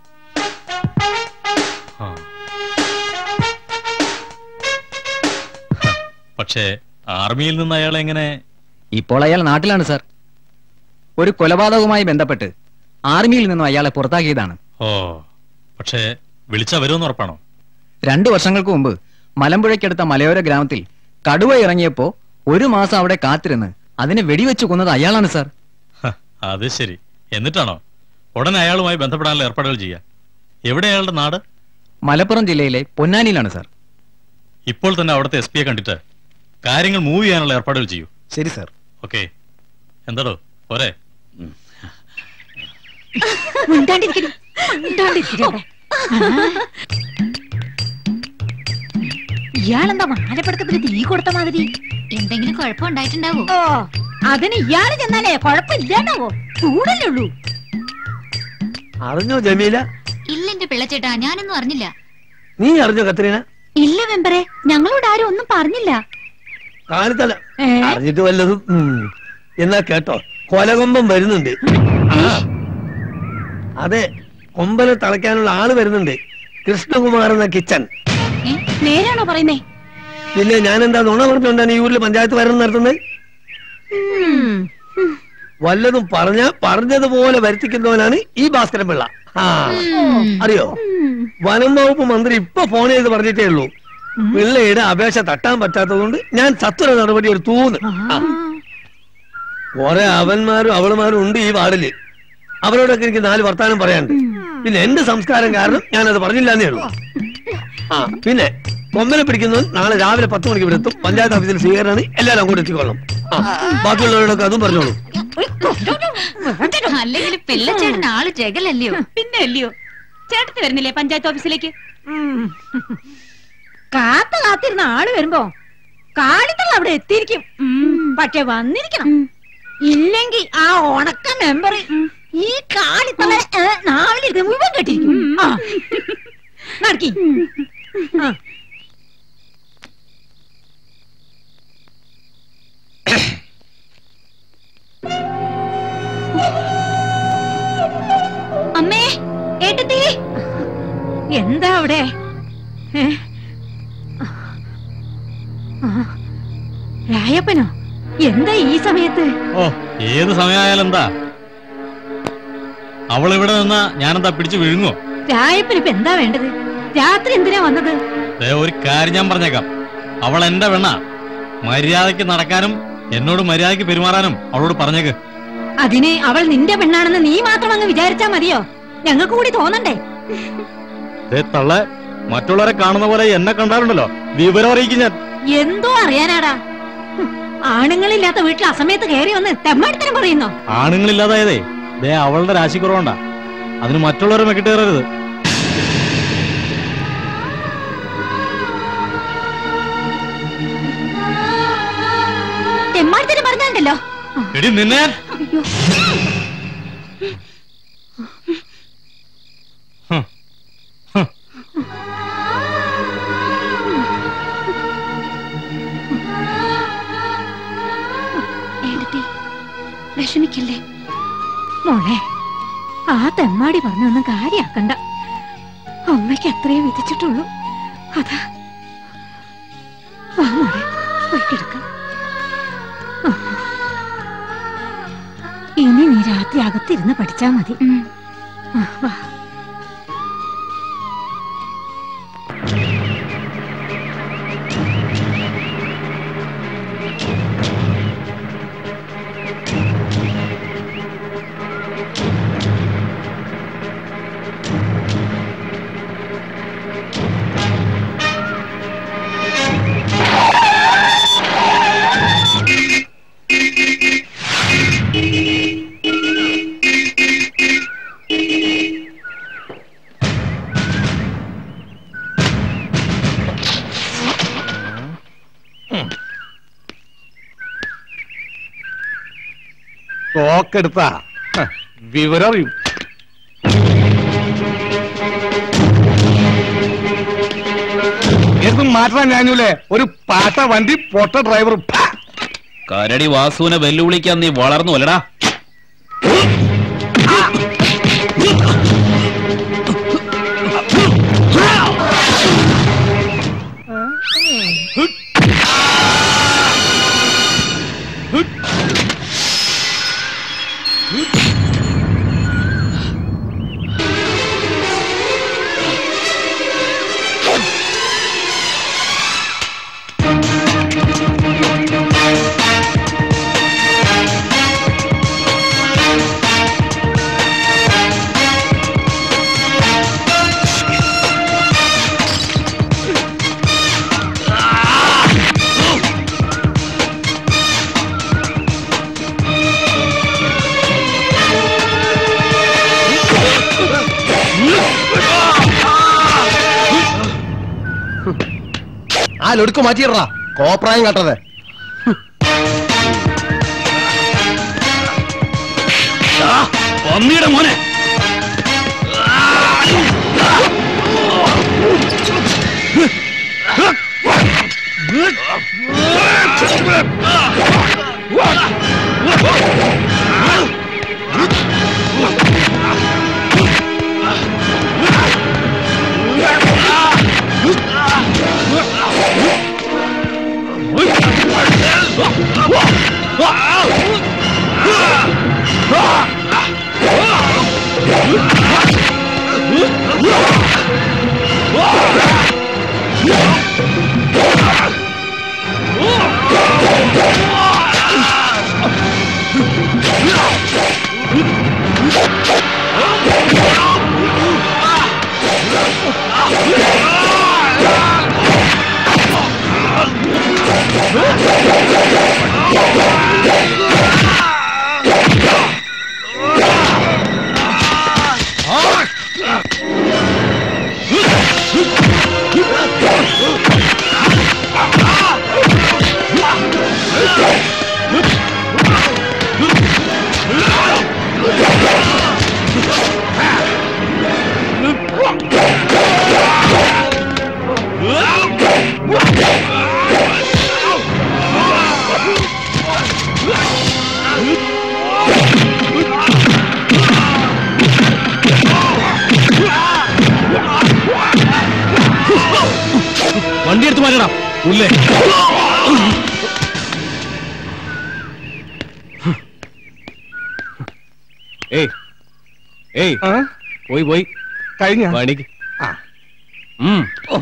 പക്ഷേ ആർമിയിൽ നിന്ന് അയാൾ എങ്ങനെ ഇപ്പോൾ അയാൾ നാട്ടിലാണ് സാർ ഒരു കൊലപാതകവുമായി ബന്ധപ്പെട്ട് ആർമിയിൽ നിന്നും അയാളെ പുറത്താക്കിയതാണ് ഓ പക്ഷേ വിളിച്ചാ വരുമെന്ന് ഉറപ്പാണോ രണ്ടു വർഷങ്ങൾക്ക് മുമ്പ് മലമ്പുഴയ്ക്കടുത്ത മലയോര ഗ്രാമത്തിൽ കടുവ ഇറങ്ങിയപ്പോ ഒരു മാസം അവിടെ കാത്തിരുന്ന് അതിനെ വെടിവെച്ച് കൊന്നത് അയാളാണ് സാർ ഹ, അത് ശരി എന്നിട്ടാണോ ഉടനെ അയാളുമായി ബന്ധപ്പെടാനുള്ള ഏർപ്പാടുകൾ ചെയ്യാം എവിടെ അയാളുടെ നാട് മലപ്പുറം ജില്ലയിലെ പൊന്നാനിയിലാണ് സാർ ഇപ്പോൾ തന്നെ അവിടുത്തെ എസ് പിയെ കണ്ടിട്ട് കാര്യങ്ങൾ മൂവ് ചെയ്യാനുള്ള ഏർപ്പാടുകൾ ചെയ്യൂ ശരി സാർ ഓക്കെ എന്താടോ പോരെ മിണ്ടാണ്ടിരിക്കടി. മിണ്ടാണ്ടിരിക്കടി അവിടെ. ഇയാളെന്താ മാലപ്പെടുത്തപ്പിന് തീ കൊടുത്ത മാതിരി എന്തെങ്കിലും കുഴപ്പമുണ്ടായിട്ടുണ്ടാവോ ഓ അതിന് ഇയാള് ചെന്നാലേ കുഴപ്പമില്ലാണ്ടാവോ ചൂടല്ലേ ഉള്ളൂ അറിഞ്ഞോ ജമീല ഇല്ല എന്റെ പിള്ളച്ചേട്ടാ ഞാനൊന്നും അറിഞ്ഞില്ല നീ അറിഞ്ഞോ കത്രീന ഇല്ല മെമ്പറെ ഞങ്ങളോട് ആരും ഒന്നും പറഞ്ഞില്ല കാലത്തല അറിഞ്ഞിട്ട് വല്ലതും ഉം. എന്നാ കേട്ടോ കൊലകൊമ്പം വരുന്നുണ്ട് ആ. അതെ കൊമ്പനെ തളയ്ക്കാനുള്ള ആള് വരുന്നുണ്ട് കൃഷ്ണകുമാർ എന്ന കിച്ചൻ നേരാണോ പറയുന്നേ പിന്നെ ഞാൻ എന്താ നുണ പറഞ്ഞുകൊണ്ടാണ് ഈ ഊരിൽ പഞ്ചായത്ത് ഭരണം നടത്തുന്നത് വല്ലതും പറഞ്ഞ പറഞ്ഞതുപോലെ വരുത്തിക്കുന്നവനാണ് ഈ ഭാസ്കരൻ പിള്ള ആ അറിയോ വനം വകുപ്പ് മന്ത്രി ഇപ്പൊ ഫോൺ ചെയ്ത് പറഞ്ഞിട്ടേ ഉള്ളൂ പിള്ളയുടെ അപേക്ഷ തട്ടാൻ പറ്റാത്തതുകൊണ്ട് ഞാൻ സത്വര നടപടി എടുത്തൂന്ന് ആ. കുറെ അവന്മാരും അവളുമാരും ഉണ്ട് ഈ വാർഡില് അവരോടൊക്കെ എനിക്ക് നാല് വർത്താനം പറയാനുണ്ട് പിന്നെ എന്റെ സംസ്കാരം കാരണം ഞാനത് പറഞ്ഞില്ലാന്നേ ഉള്ളൂ ആ പിന്നെ കൊമ്പനെ പിടിക്കുന്നവൻ നാളെ രാവിലെ പത്ത് മണിക്ക് ഇവിടെ എത്തും പഞ്ചായത്ത് ഓഫീസിൽ സ്വീകരണമാണ് എല്ലാവരും അങ്ങോട്ട് എത്തിക്കൊള്ളണം ആ ബാക്കിയുള്ളവരോടൊക്കെ അതും പറഞ്ഞോളൂ അല്ലെങ്കിൽ പിള്ളച്ചേട്ടൻ ആള് ജഗലല്ലയോ പിന്നെ അല്ലയോ ചേട്ടത്തി വരുന്നില്ലേ പഞ്ചായത്ത് ഓഫീസിലേക്ക് കാത്ത കാത്തിരുന്ന ആള് വരുമ്പോ കാളിത്തള്ള അവിടെ എത്തിയിരിക്കും പക്ഷെ വന്നിരിക്കണം ഇല്ലെങ്കിൽ ആ ഉണക്ക മെമ്പർ ഈ കാളിത്തള്ള നാവിലിരുന്ന് മുഴുവൻ കെട്ടിരിക്കും ആ. നടക്കി ആ അമ്മേ ഏട്ടത്തി എന്താ അവിടെ ഏ? ആ. രായപ്പനോ എന്താ ഈ സമയത്ത് ഓ ഏത് സമയമായാലും എന്താ അവൾ ഇവിടെ നിന്നാ ഞാനെന്താ പിടിച്ചു വിഴുങ്ങോ രായപ്പന് ഇപ്പൊ എന്താ വേണ്ടത് രാത്രി എന്തിനാ വന്നത് ദേ ഒരു കാര്യം ഞാൻ പറഞ്ഞേക്കാം അവൾ എന്റെ വെണ്ണ മര്യാദയ്ക്ക് നടക്കാനും എന്നോട് മര്യാദയ്ക്ക് പെരുമാറാനും അവളോട് പറഞ്ഞേക്ക് അതിന് അവൾ നിന്റെ പെണ്ണാണെന്ന് നീ മാത്രം അങ്ങ് വിചാരിച്ചാ മതിയോ ഞങ്ങൾക്ക് കൂടി തോന്നണ്ടേ ദേ തള്ള മറ്റുള്ളവരെ കാണുന്ന പോലെ എന്നെ കണ്ടാലുണ്ടല്ലോ വിവരം അറിയിക്കും ഞാൻ എന്തോ അറിയാനാടാ ഹും, ആണുങ്ങളില്ലാത്ത വീട്ടിൽ അസമയത്ത് കയറി വന്ന് തെമ്മടുത്തരം പറയുന്നോ ആണുങ്ങളില്ലാതായതേ ദേ അവളുടെ രാശി കുറവുണ്ടാ അതിന് മറ്റുള്ളവരെ മെക്കിട്ടേറരുത് തെമ്മാടുത്തരം പറഞ്ഞാണ്ടല്ലോ എടി നിന്നെ അയ്യോ ഏട്ടത്തി വിഷമിക്കല്ലേ മോളെ ആ തെമ്മാടി പറഞ്ഞൊന്നും കാര്യാക്കണ്ട അമ്മയ്ക്ക് അത്രേ വിധിച്ചിട്ടുള്ളൂ അതാ വാ മോളെ പോയി കിടക്ക ഇനി നീ രാത്രി അകത്തിരുന്ന് പഠിച്ചാ മതി ആ, വാ തോക്കെടുത്താ ഹ, വിവരം അറിയും എന്തും മാറ്റാൻ ഞാനൂലേ ഒരു പാട്ട വണ്ടി പൊട്ട ഡ്രൈവറും കരടി വാസുവിനെ വെല്ലുവിളിക്കാൻ നീ വളർന്നു അല്ലടാ ആ ലൊടുക്ക് മാറ്റിയിടാ കോപ്രായം കട്ടത് പന്നിയുടെ മോനെ വണ്ടി എടുത്ത് മാറ്റണം ഉള്ളേ ഏയ് ഏയ് പോയി പോയി കഴിഞ്ഞ പണിക്ക് ആ. ഉം.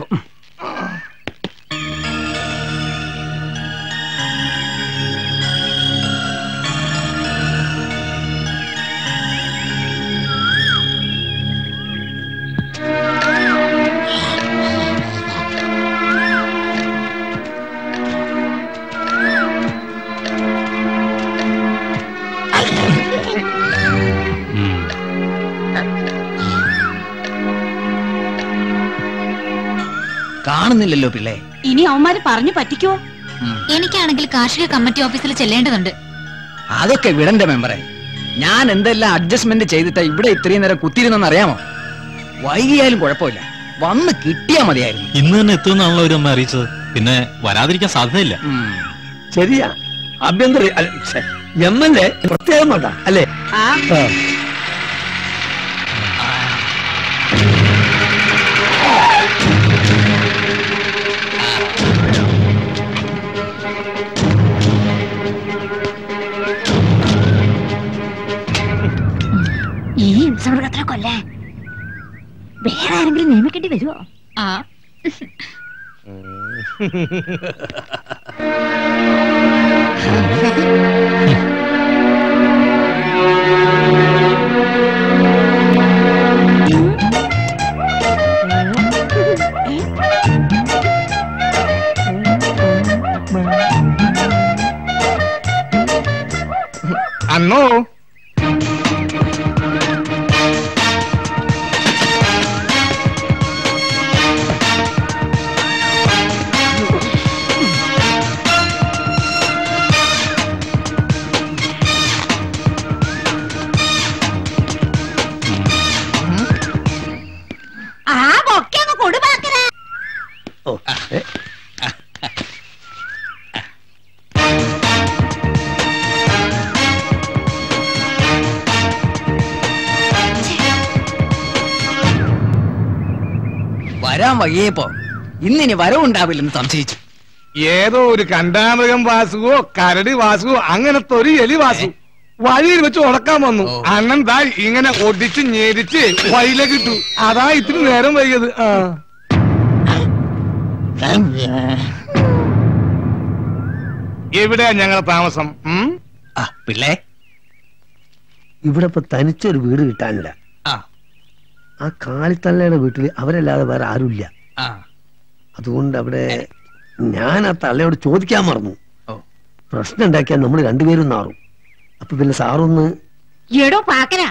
കാണുന്നില്ലല്ലോ പിള്ളേ ഇനി അവന്മാര് പറഞ്ഞു പറ്റിക്കോ എനിക്കാണെങ്കിൽ കാർഷിക കമ്മിറ്റി ഓഫീസിൽ ചെല്ലേണ്ടതുണ്ട് അതൊക്കെ വിടന്റെ മെമ്പറെ ഞാൻ എന്തെല്ലാം അഡ്ജസ്റ്റ്മെന്റ് ചെയ്തിട്ടാ ഇവിടെ ഇത്രയും നേരം കുത്തിയിരുന്നെന്ന് അറിയാമോ വൈകിയാലും കുഴപ്പമില്ല വന്ന് കിട്ടിയാ മതിയായിരുന്നു ഇന്ന് തന്നെ എത്തുമെന്നാണല്ലോ ഒരു അമ്മ അറിയിച്ചത് പിന്നെ വരാതിരിക്കാൻ സാധ്യതയില്ല ശരിയാ ആഭ്യന്തര എം എൽ എ പ്രത്യേകം വേണ്ട അല്ലേ ആ ആ. ഈ ഉത്സവമൃഗത്തിനെ കൊല്ലേ വേറെ ആരെങ്കിലും നിയമിക്കേണ്ടി വരുമോ ആ അന്നോ ആ ബൊക്കെ അങ്ങ് കൊടുപാക്കര ഓ, ഏ, ഉറങ്ങാൻ വയ്യപ്പോ ഇന്നിനി വരവുണ്ടാവില്ലെന്ന് സംശയിച്ചു ഏതോ ഒരു കണ്ടാമൃഗം വാസുവോ കരടി വാസുവോ അങ്ങനത്തെ ഒരു എലി വാസു വഴിയിൽ വെച്ച് ഉടക്കാൻ വന്നു അണ്ണൻ ദാ ഇങ്ങനെ ഒടിച്ച് ഞെരിച്ച് വഴിയിലേക്ക് ഇട്ടു അതാ ഇത്തിരി നേരം വൈകിയത് ആ എവിടെയാ ഞങ്ങളുടെ താമസം ഉം? പിള്ളേ ഇവിടെ ഇപ്പൊ തനിച്ചൊരു വീട് കിട്ടാനില്ല ആ കാളിത്തള്ളയുടെ വീട്ടിൽ അവരല്ലാതെ വേറെ ആരുമില്ല അതുകൊണ്ട് അവിടെ ഞാൻ ആ തള്ളയോട് ചോദിക്കാൻ മറന്നു പ്രശ്നം ഉണ്ടാക്കിയാൽ നമ്മൾ രണ്ടുപേരും നാറും അപ്പൊ പിന്നെ സാറൊന്ന് എടോ പാക്കനാ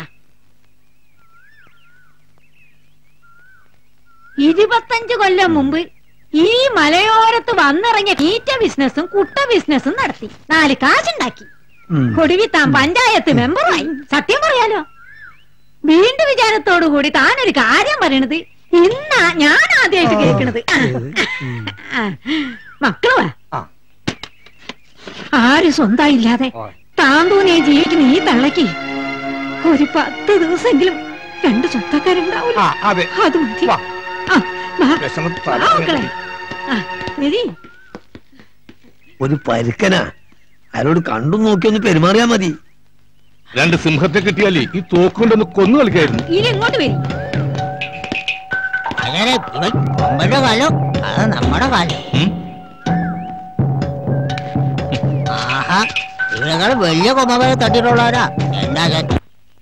ഇരുപത്തഞ്ച് കൊല്ലം മുമ്പ് ഈ മലയോരത്ത് വന്നിറങ്ങിയ തീറ്റ ബിസിനസ്സും കുട്ട ബിസിനസ്സും നടത്തി നാല് കാശുണ്ടാക്കി ഒടുവിൽ താൻ പഞ്ചായത്ത് മെമ്പറായി സത്യം പറയാലോ വീണ്ടും വിചാരത്തോടു കൂടി താനൊരു കാര്യം പറയണത് ഇന്നാ ഞാൻ ആദ്യമായിട്ട് കേൾക്കണത് മക്കള് വാ ആരും സ്വന്തമില്ലാതെ താന്തൂനെ ജീവിക്കുന്ന ഈ തള്ളക്ക് ഒരു പത്ത് ദിവസമെങ്കിലും രണ്ട് സ്വന്തക്കാരുണ്ടാവില്ല അതെ അത് മതി ആ, വാ. വാ, മക്കളെ. ആ, ശരി ഒരു പരുക്കനാ അയാളോട് കണ്ടു നോക്കി ഒന്ന് പെരുമാറിയാ മതി രണ്ട് സിംഹത്തെ കിട്ടിയാലേ ഈ തോക്കുകൊണ്ടൊന്ന് കൊന്നു കളിക്കായിരുന്നു ഇനി ഇങ്ങോട്ട് വരും അങ്ങനെ ഇവൻ കൊമ്പന്റെ കാലം അത് നമ്മുടെ കാലം ആഹാ ഇവരെക്കാൾ വലിയ കൊമ്പകളെ തട്ടിയിട്ടുള്ളവരാ എന്താ കേട്ടോ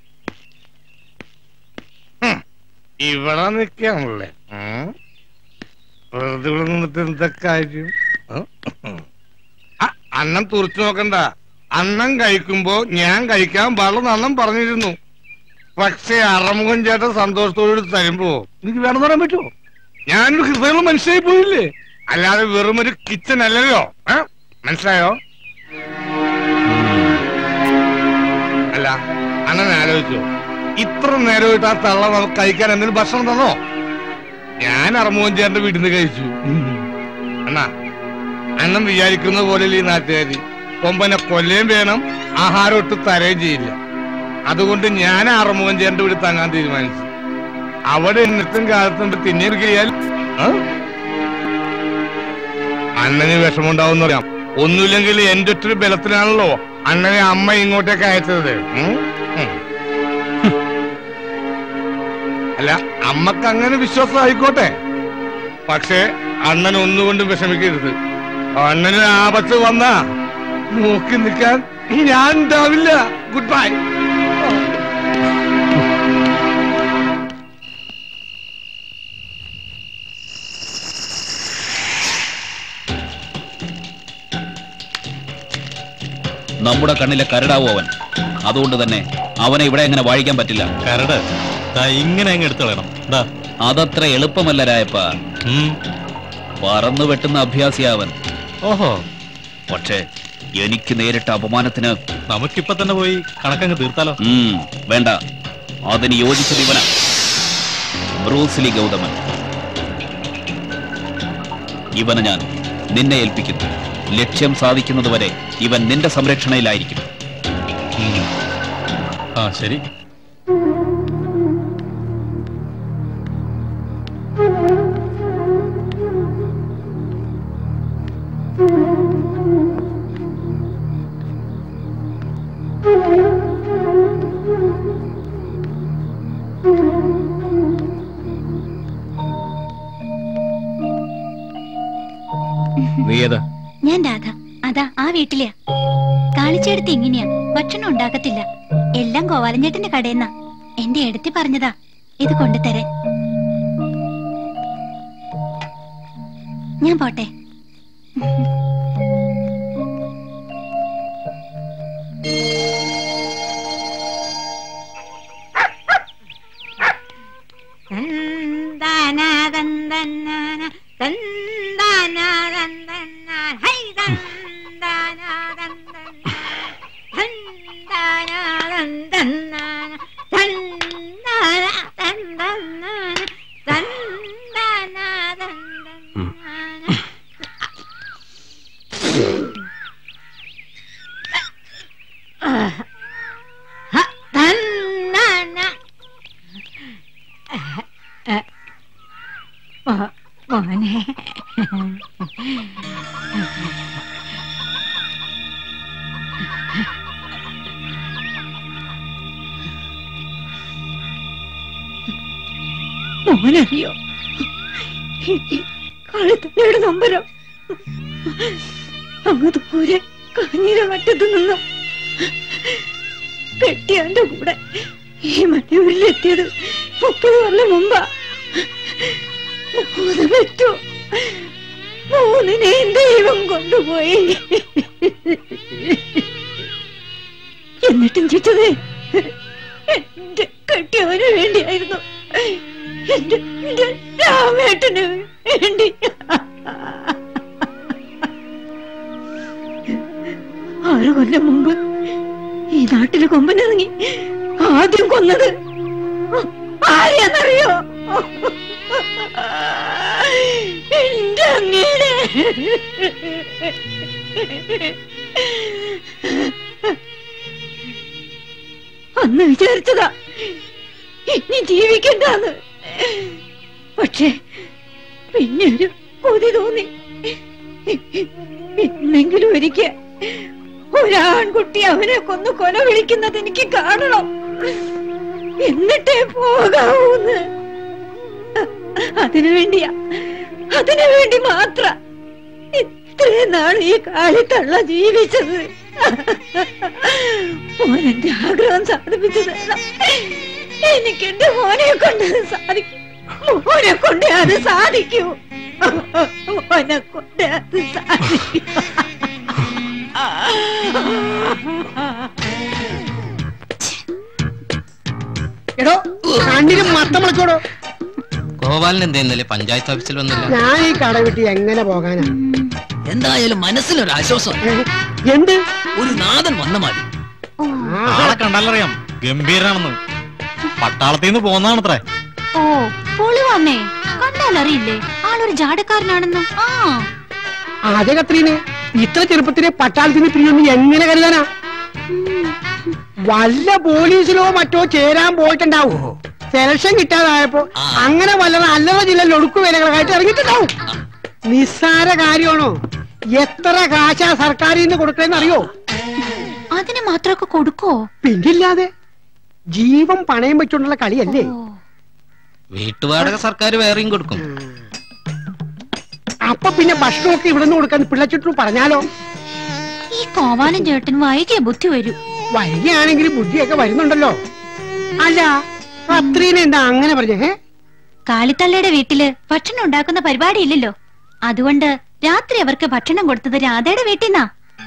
ഇവിടെ നിൽക്കാണല്ലേ ഉം? വെറുതെ ഇവിടെ നിന്നിട്ട് എന്താ കാര്യം ഉം? ആ, അന്നം തുറച്ചു നോക്കണ്ട അന്നം കഴിക്കുമ്പോ ഞാൻ കഴിക്കാൻ പാടില്ലെന്ന് അന്നം പറഞ്ഞിരുന്നു പക്ഷെ അറമുഖം ചേട്ടൻ സന്തോഷത്തോട് തരുമ്പോ എനിക്ക് വേണമെന്ന് പറയാൻ പറ്റുമോ ഞാനൊരു ഹൃദയമുള്ള മനുഷ്യനായി പോയില്ലേ അല്ലാതെ വെറും ഒരു കിച്ചൺ അല്ലല്ലോ ഏ? മനസ്സിലായോ അല്ല അണ്ണൻ ആലോചിച്ചോ ഇത്ര നേരമായിട്ട് ആ തള്ള നമുക്ക് കഴിക്കാൻ എന്തെങ്കിലും ഭക്ഷണം തന്നോ ഞാൻ അറമുഖൻ ചേട്ടന്റെ വീട്ടിൽ നിന്ന് കഴിച്ചു അണ്ണാ അണ്ണൻ വിചാരിക്കുന്ന പോലെ ഈ നാട്ടുകാരി കൊമ്പനെ കൊല്ലുകയും വേണം ആഹാരം ഇട്ട് തരുകയും ചെയ്യില്ല അതുകൊണ്ട് ഞാൻ അറമുഖൻ ചേട്ടന്റെ വീട്ടിൽ തങ്ങാൻ തീരുമാനിച്ചു അവിടെ എന്നിട്ടും കാലത്തും തിന്നേറി കഴിയാൽ അണ്ണന് വിഷമുണ്ടാവും അറിയാം ഒന്നുമില്ലെങ്കിൽ എന്റെ ഒറ്റ ബലത്തിലാണല്ലോ അണ്ണനെ അമ്മ ഇങ്ങോട്ടേക്ക് അയച്ചത് ഉം? ഉം. അല്ല അമ്മക്ക് അങ്ങനെ വിശ്വാസം ആയിക്കോട്ടെ പക്ഷേ അണ്ണൻ ഒന്നുകൊണ്ടും വിഷമിക്കരുത് അണ്ണന് ആപത്ത് വന്ന നോക്കി നിൽക്കാൻ ഞാൻ ഉണ്ടാവില്ല ഗുഡ് ബൈ നമ്മുടെ കണ്ണിലെ കരടാവും അവൻ അതുകൊണ്ട് തന്നെ അവനെ ഇവിടെ എങ്ങനെ വാഴിക്കാൻ പറ്റില്ല കരട് ദാ ഇങ്ങനെ അങ്ങ് എടുത്തു കളയണം ദാ അതത്ര എളുപ്പമല്ല രായപ്പ പറന്നു വെട്ടുന്ന അഭ്യാസിയാവൻ ഓഹോ പക്ഷേ എനിക്ക് നേരിട്ട അപമാനത്തിന് നമുക്കിപ്പൊ തന്നെ പോയി കണക്കങ്ങ് തീർത്താലോ ഉം, വേണ്ട അതിന് യോജിച്ചത് ഇവന ബ്രൂസ്ലി ഗൗതമൻ ഇവനെ ഞാൻ നിന്നെ ഏൽപ്പിക്കുന്നു ലക്ഷ്യം സാധിക്കുന്നതുവരെ ഇവൻ നിന്റെ സംരക്ഷണയിലായിരിക്കും ആ ശരി നീ ഏതാ ഞാൻ രാധ അതാ ആ വീട്ടിലെയാ കാളിച്ചെടുത്ത് ഇങ്ങനെയാ ഭക്ഷണം ഉണ്ടാക്കത്തില്ല എല്ലാം ഗോപാലഞ്ചേട്ടന്റെ കടയെന്നാ എന്റെ എടുത്തി പറഞ്ഞതാ ഇത് കൊണ്ടുതരാൻ ഞാൻ പോട്ടെ തന്താനാതന്തന്നാന, തന്താനാതന്തന്നാന, ഹൈ തന്താനാതന്തന്നാന, തന്താനാതന്തന്നാന, തന്താനാതന്തന്നാന, തന്താനാതന്തന്നാന. ഹ, തന്നാന. ആ, മോനറിയോ കളിത്തലയുടെ നമ്പരം അങ്ങ് ദൂരെ കാഞ്ഞിരമറ്റത്ത് നിന്നും കെട്ടിയവന്റെ കൂടെ ഈ മലയൂരിലെത്തിയത് മുപ്പത് കൊല്ലം മുമ്പാ മൂന്ന് പറ്റൂ മൂന്നിനെയും ദൈവം കൊണ്ടുപോയി എന്നിട്ടും ചുറ്റത് എന്റെ കെട്ടിയവന് വേണ്ടിയായിരുന്നു എന്റെ എന്റെ രാമേട്ടന് വേണ്ടി ആറ് കൊല്ലം മുമ്പ് ഈ നാട്ടില് കൊമ്പനിറങ്ങി ആദ്യം കൊന്നത് ആരെയാന്നറിയോ എന്റെ അങ്ങേരെ അന്ന് വിചാരിച്ചതാ ഇനി ജീവിക്കണ്ടെന്ന് പക്ഷേ പിന്നെ ഒരു കൊതി തോന്നി എന്നെങ്കിലും ഒരിക്കൽ ഒരാൺകുട്ടി അവനെ കൊന്ന് കൊല വിളിക്കുന്നത് എനിക്ക് കാണണം എന്നിട്ടേ പോകാവൂന്ന് അതിനു വേണ്ടിയാ അതിനു വേണ്ടി മാത്ര ഇത്രയും നാൾ ഈ കാളിത്തള്ള ജീവിച്ചത് മോനെന്റെ ആഗ്രഹം സാധിപ്പിച്ചു തരണം എനിക്ക് എന്റെ മോനെ കൊണ്ട് അത് സാധിക്കും മോനെ കൊണ്ട് അത് സാധിക്കൂ മോനെ കൊണ്ട് അത് സാധിക്കൂ എടോ കണ്ണിന് മത്തം മുളച്ചോടോ ഗോപാലൻ എന്താ ഇന്നലെ പഞ്ചായത്ത് ഓഫീസിൽ വന്നില്ല ഞാൻ ഈ കട വിട്ട് എങ്ങനെ പോകാനാ എന്തായാലും മനസ്സിലൊരു ആശ്വാസം എന്ത് ഒരു നാഥൻ വന്ന മാതിരി ആളെ കണ്ടാലറിയാം ഗംഭീരാണെന്ന് പട്ടാളത്തിൽ നിന്ന് പോന്നാണത്രേ ഓ പൊളിവാന്നേ കണ്ടാലറിയില്ലേ ആളൊരു ജാടക്കാരനാണെന്ന് ആ അതെ കത്രീനെ ഇത്ര ചെറുപ്പത്തിലെ പട്ടാളത്തിന് പിരിയൊന്നും എങ്ങനെ കരുതാനാ വല്ല പോലീസിലോ മറ്റോ ചേരാൻ പോയിട്ടുണ്ടാവോ സെലക്ഷൻ കിട്ടാതായപ്പോ അങ്ങനെ വല്ല അല്ലറ ജില്ല ഒടുക്കു വേലകളായിട്ട് ഇറങ്ങിയിട്ടുണ്ടാവും നിസ്സാര കാര്യമാണോ എത്ര കാശാ സർക്കാരിൽ നിന്ന് കൊടുക്കണെന്ന് അറിയോ അതിന് മാത്രമൊക്കെ കൊടുക്കോ പിന്നില്ലാതെ ജീവൻ പണയം വെച്ചുകൊണ്ടുള്ള കളിയല്ലേ വീട്ടുവാടക സർക്കാർ വേറെയും കൊടുക്കും അപ്പൊ പിന്നെ ഭക്ഷണമൊക്കെ ഇവിടെ നിന്ന് കൊടുക്കാൻ പിള്ളച്ചുട്ടു പറഞ്ഞാലോ ഈ കോവാലൻ ചേട്ടൻ വൈകിയ ബുദ്ധി വരൂ വൈകിയാണെങ്കിൽ ബുദ്ധിയൊക്കെ വരുന്നുണ്ടല്ലോ അല്ല അത്രയും എന്താ അങ്ങനെ പറഞ്ഞേ കാളിത്തള്ളയുടെ വീട്ടില് ഭക്ഷണം ഉണ്ടാക്കുന്ന പരിപാടി ഇല്ലല്ലോ അതുകൊണ്ട് രാത്രി അവർക്ക് ഭക്ഷണം കൊടുത്തത് രാധയുടെ വീട്ടിൽ നിന്നാ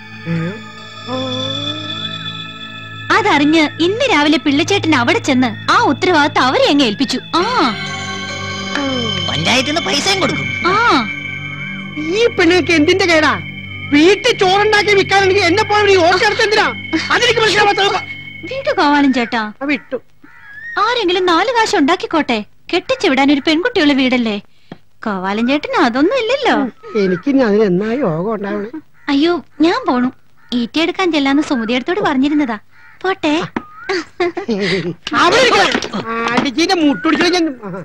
അതറിഞ്ഞ് ഇന്ന് രാവിലെ പിള്ളച്ചേട്ടൻ അവിടെ ചെന്ന് ആ ഉത്തരവാദിത്തം അവരെ അങ്ങ് ഏൽപ്പിച്ചു ആ പഞ്ചായത്തിൽ നിന്ന് പൈസയും കൊടുക്കും ആ ഈ പെണ്ണുങ്ങൾക്ക് എന്തിന്റെ കേടാ വീട്ടിൽ ചോറുണ്ടാക്കി വിൽക്കാനാണെങ്കിൽ എന്നെ പോലെ ഈ ഓർത്തെടുത്ത് എന്തിനാ അതെനിക്ക് മനസ്സിലാവാത്ത വീട്ടു കോവാലൻ ചേട്ടാ വിട്ടു ആരെങ്കിലും നാല് കാശ് ഉണ്ടാക്കിക്കോട്ടെ കെട്ടിച്ചു വിടാൻ ഒരു പെൺകുട്ടിയുള്ള വീടല്ലേ കോവാലൻ ചേട്ടന് അതൊന്നും ഇല്ലല്ലോ എനിക്ക് ഇനി അതിന് എന്നാ യോഗം ഉണ്ടാവണേ അയ്യോ ഞാൻ പോണു ഈറ്റിയെടുക്കാൻ ചെല്ലാന്ന് സുമതിയടുത്തോട് പറഞ്ഞിരുന്നതാ പോട്ടെ അവിടെ ഇരിക്കണം. അടിച്ചിന്റെ മുട്ടുടിച്ചു ഞാൻ ആഹാ.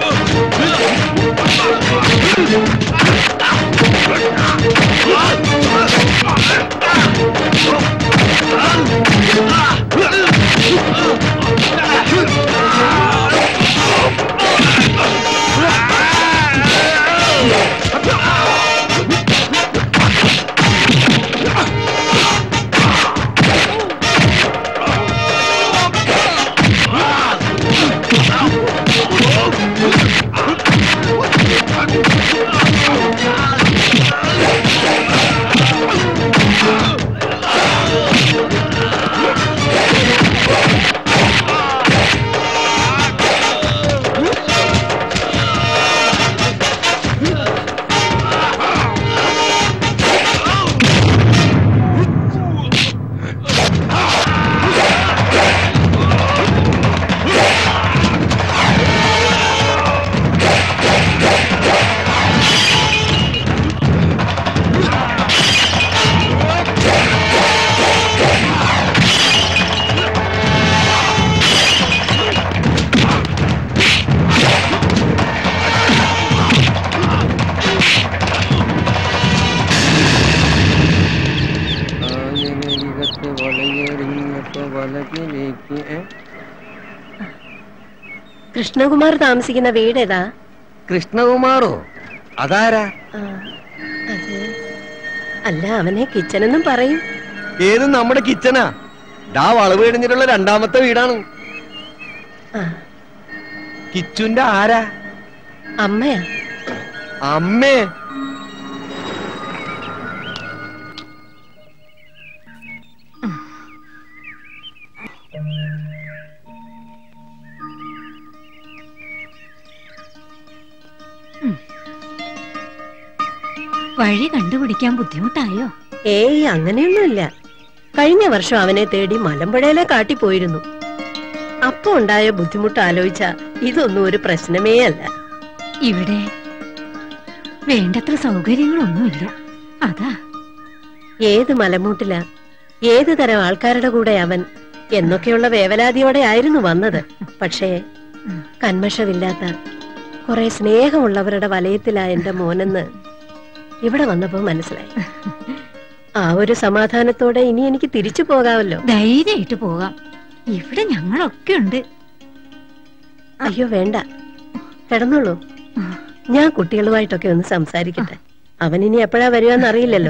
Ah! വലകിലേക്ക് ഏ? കൃഷ്ണകുമാർ താമസിക്കുന്ന വീട് ഏതാ കൃഷ്ണകുമാറോ അതാരാ ആ, അത് അല്ല അവനെ കിച്ചനെന്നും പറയും ഏത് നമ്മുടെ കിച്ചനാ ദാ വളവ് കഴിഞ്ഞിട്ടുള്ള രണ്ടാമത്തെ വീടാണ് ആ. കിച്ചുന്റെ ആരാ അമ്മയാ അമ്മേ വഴി കണ്ടുപിടിക്കാൻ ബുദ്ധിമുട്ടായോ ഏയ് അങ്ങനെയൊന്നുമില്ല കഴിഞ്ഞ വർഷം അവനെ തേടി മലമ്പുഴയിലെ കാട്ടിപ്പോയിരുന്നു അപ്പൊ ഉണ്ടായ ബുദ്ധിമുട്ട് ആലോചിച്ച ഇതൊന്നും ഒരു പ്രശ്നമേ അല്ല ഇവിടെ വേണ്ടത്ര സൗകര്യങ്ങളൊന്നുമില്ല അതാ ഏത് മലമൂട്ടില ഏത് തരം ആൾക്കാരുടെ കൂടെ അവൻ എന്നൊക്കെയുള്ള വേവലാതിയോടെ ആയിരുന്നു വന്നത് പക്ഷേ കന്മഷമില്ലാത്ത കുറെ സ്നേഹമുള്ളവരുടെ വലയത്തിലാ എന്റെ മോനെന്ന് ഇവിടെ വന്നപ്പോ മനസ്സിലായി ആ ഒരു സമാധാനത്തോടെ ഇനി എനിക്ക് തിരിച്ചു പോകാമല്ലോ ധൈര്യമായിട്ട് പോകാം ഇവിടെ ഞങ്ങളൊക്കെ ഉണ്ട് അയ്യോ വേണ്ട കിടന്നോളൂ ഞാൻ കുട്ടികളുമായിട്ടൊക്കെ ഒന്ന് സംസാരിക്കട്ടെ അവൻ ഇനി എപ്പോഴാ വരുവാന്ന് അറിയില്ലല്ലോ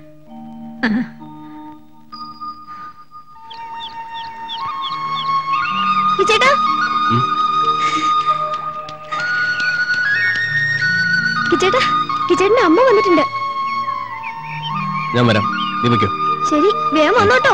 ചേട്ടാ കിച്ചേട്ടാ കിച്ചേട്ടന്റെ അമ്മ വന്നിട്ടുണ്ട് ഞാൻ വരാം നീ വെക്കോ ശരി വേഗം വന്നോട്ടോ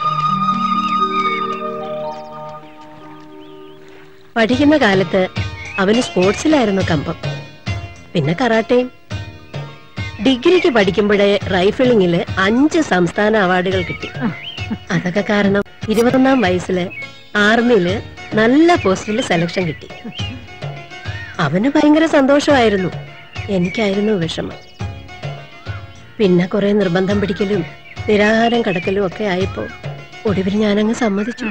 പഠിക്കുന്ന കാലത്ത് അവന് സ്പോർട്സിലായിരുന്നു കമ്പം പിന്നെ കറാട്ടയും ഡിഗ്രിക്ക് പഠിക്കുമ്പോഴേ റൈഫിളിങ്ങില് അഞ്ച് സംസ്ഥാന അവാർഡുകൾ കിട്ടി അതൊക്കെ കാരണം ഇരുപത്തൊന്നാം വയസ്സില് ആർമിയില് നല്ല പോസ്റ്റിൽ സെലക്ഷൻ കിട്ടി അവന് ഭയങ്കര സന്തോഷമായിരുന്നു എനിക്കായിരുന്നു വിഷമം പിന്നെ കുറെ നിർബന്ധം പിടിക്കലും നിരാഹാരം കിടക്കലും ഒക്കെ ആയപ്പോ ഒടുവിൽ ഞാനങ്ങ് സമ്മതിച്ചു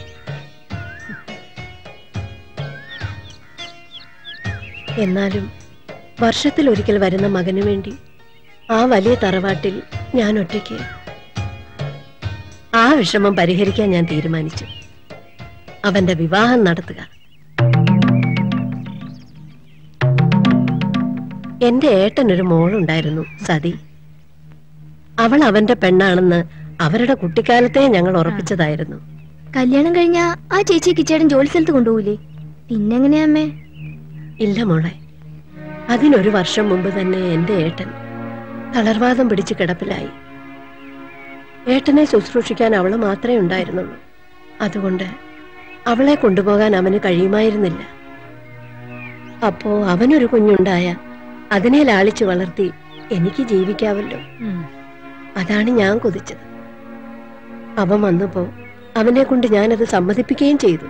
എന്നാലും വർഷത്തിൽ ഒരിക്കൽ വരുന്ന മകനു വേണ്ടി ആ വലിയ തറവാട്ടിൽ ഞാൻ ഒറ്റയ്ക്ക് ആ വിഷമം പരിഹരിക്കാൻ ഞാൻ തീരുമാനിച്ചു അവന്റെ വിവാഹം നടത്തുക എന്റെ ഏട്ടനൊരു മോളുണ്ടായിരുന്നു സതി അവൾ അവന്റെ പെണ്ണാണെന്ന് അവരുടെ കുട്ടിക്കാലത്തെ ഞങ്ങൾ ഉറപ്പിച്ചതായിരുന്നു കല്യാണം കഴിഞ്ഞ ആ ചേച്ചി കിച്ചേട്ടൻ ജോലി സ്ഥലത്ത് കൊണ്ടുപോകില്ലേ പിന്നെങ്ങനെയാ അമ്മേ ഇല്ല മോളെ അതിനൊരു വർഷം മുമ്പ് തന്നെ എന്റെ ഏട്ടൻ തളർവാദം പിടിച്ച് കിടപ്പിലായി ഏട്ടനെ ശുശ്രൂഷിക്കാൻ അവള് മാത്രമേ ഉണ്ടായിരുന്നുള്ളൂ അതുകൊണ്ട് അവളെ കൊണ്ടുപോകാൻ അവന് കഴിയുമായിരുന്നില്ല അപ്പോ അവനൊരു കുഞ്ഞുണ്ടായ അതിനെ ലാളിച്ചു വളർത്തി എനിക്ക് ജീവിക്കാവല്ലോ അതാണ് ഞാൻ കൊതിച്ചത് അവൻ വന്നപ്പോ അവനെ കൊണ്ട് ഞാനത് സമ്മതിപ്പിക്കുകയും ചെയ്തു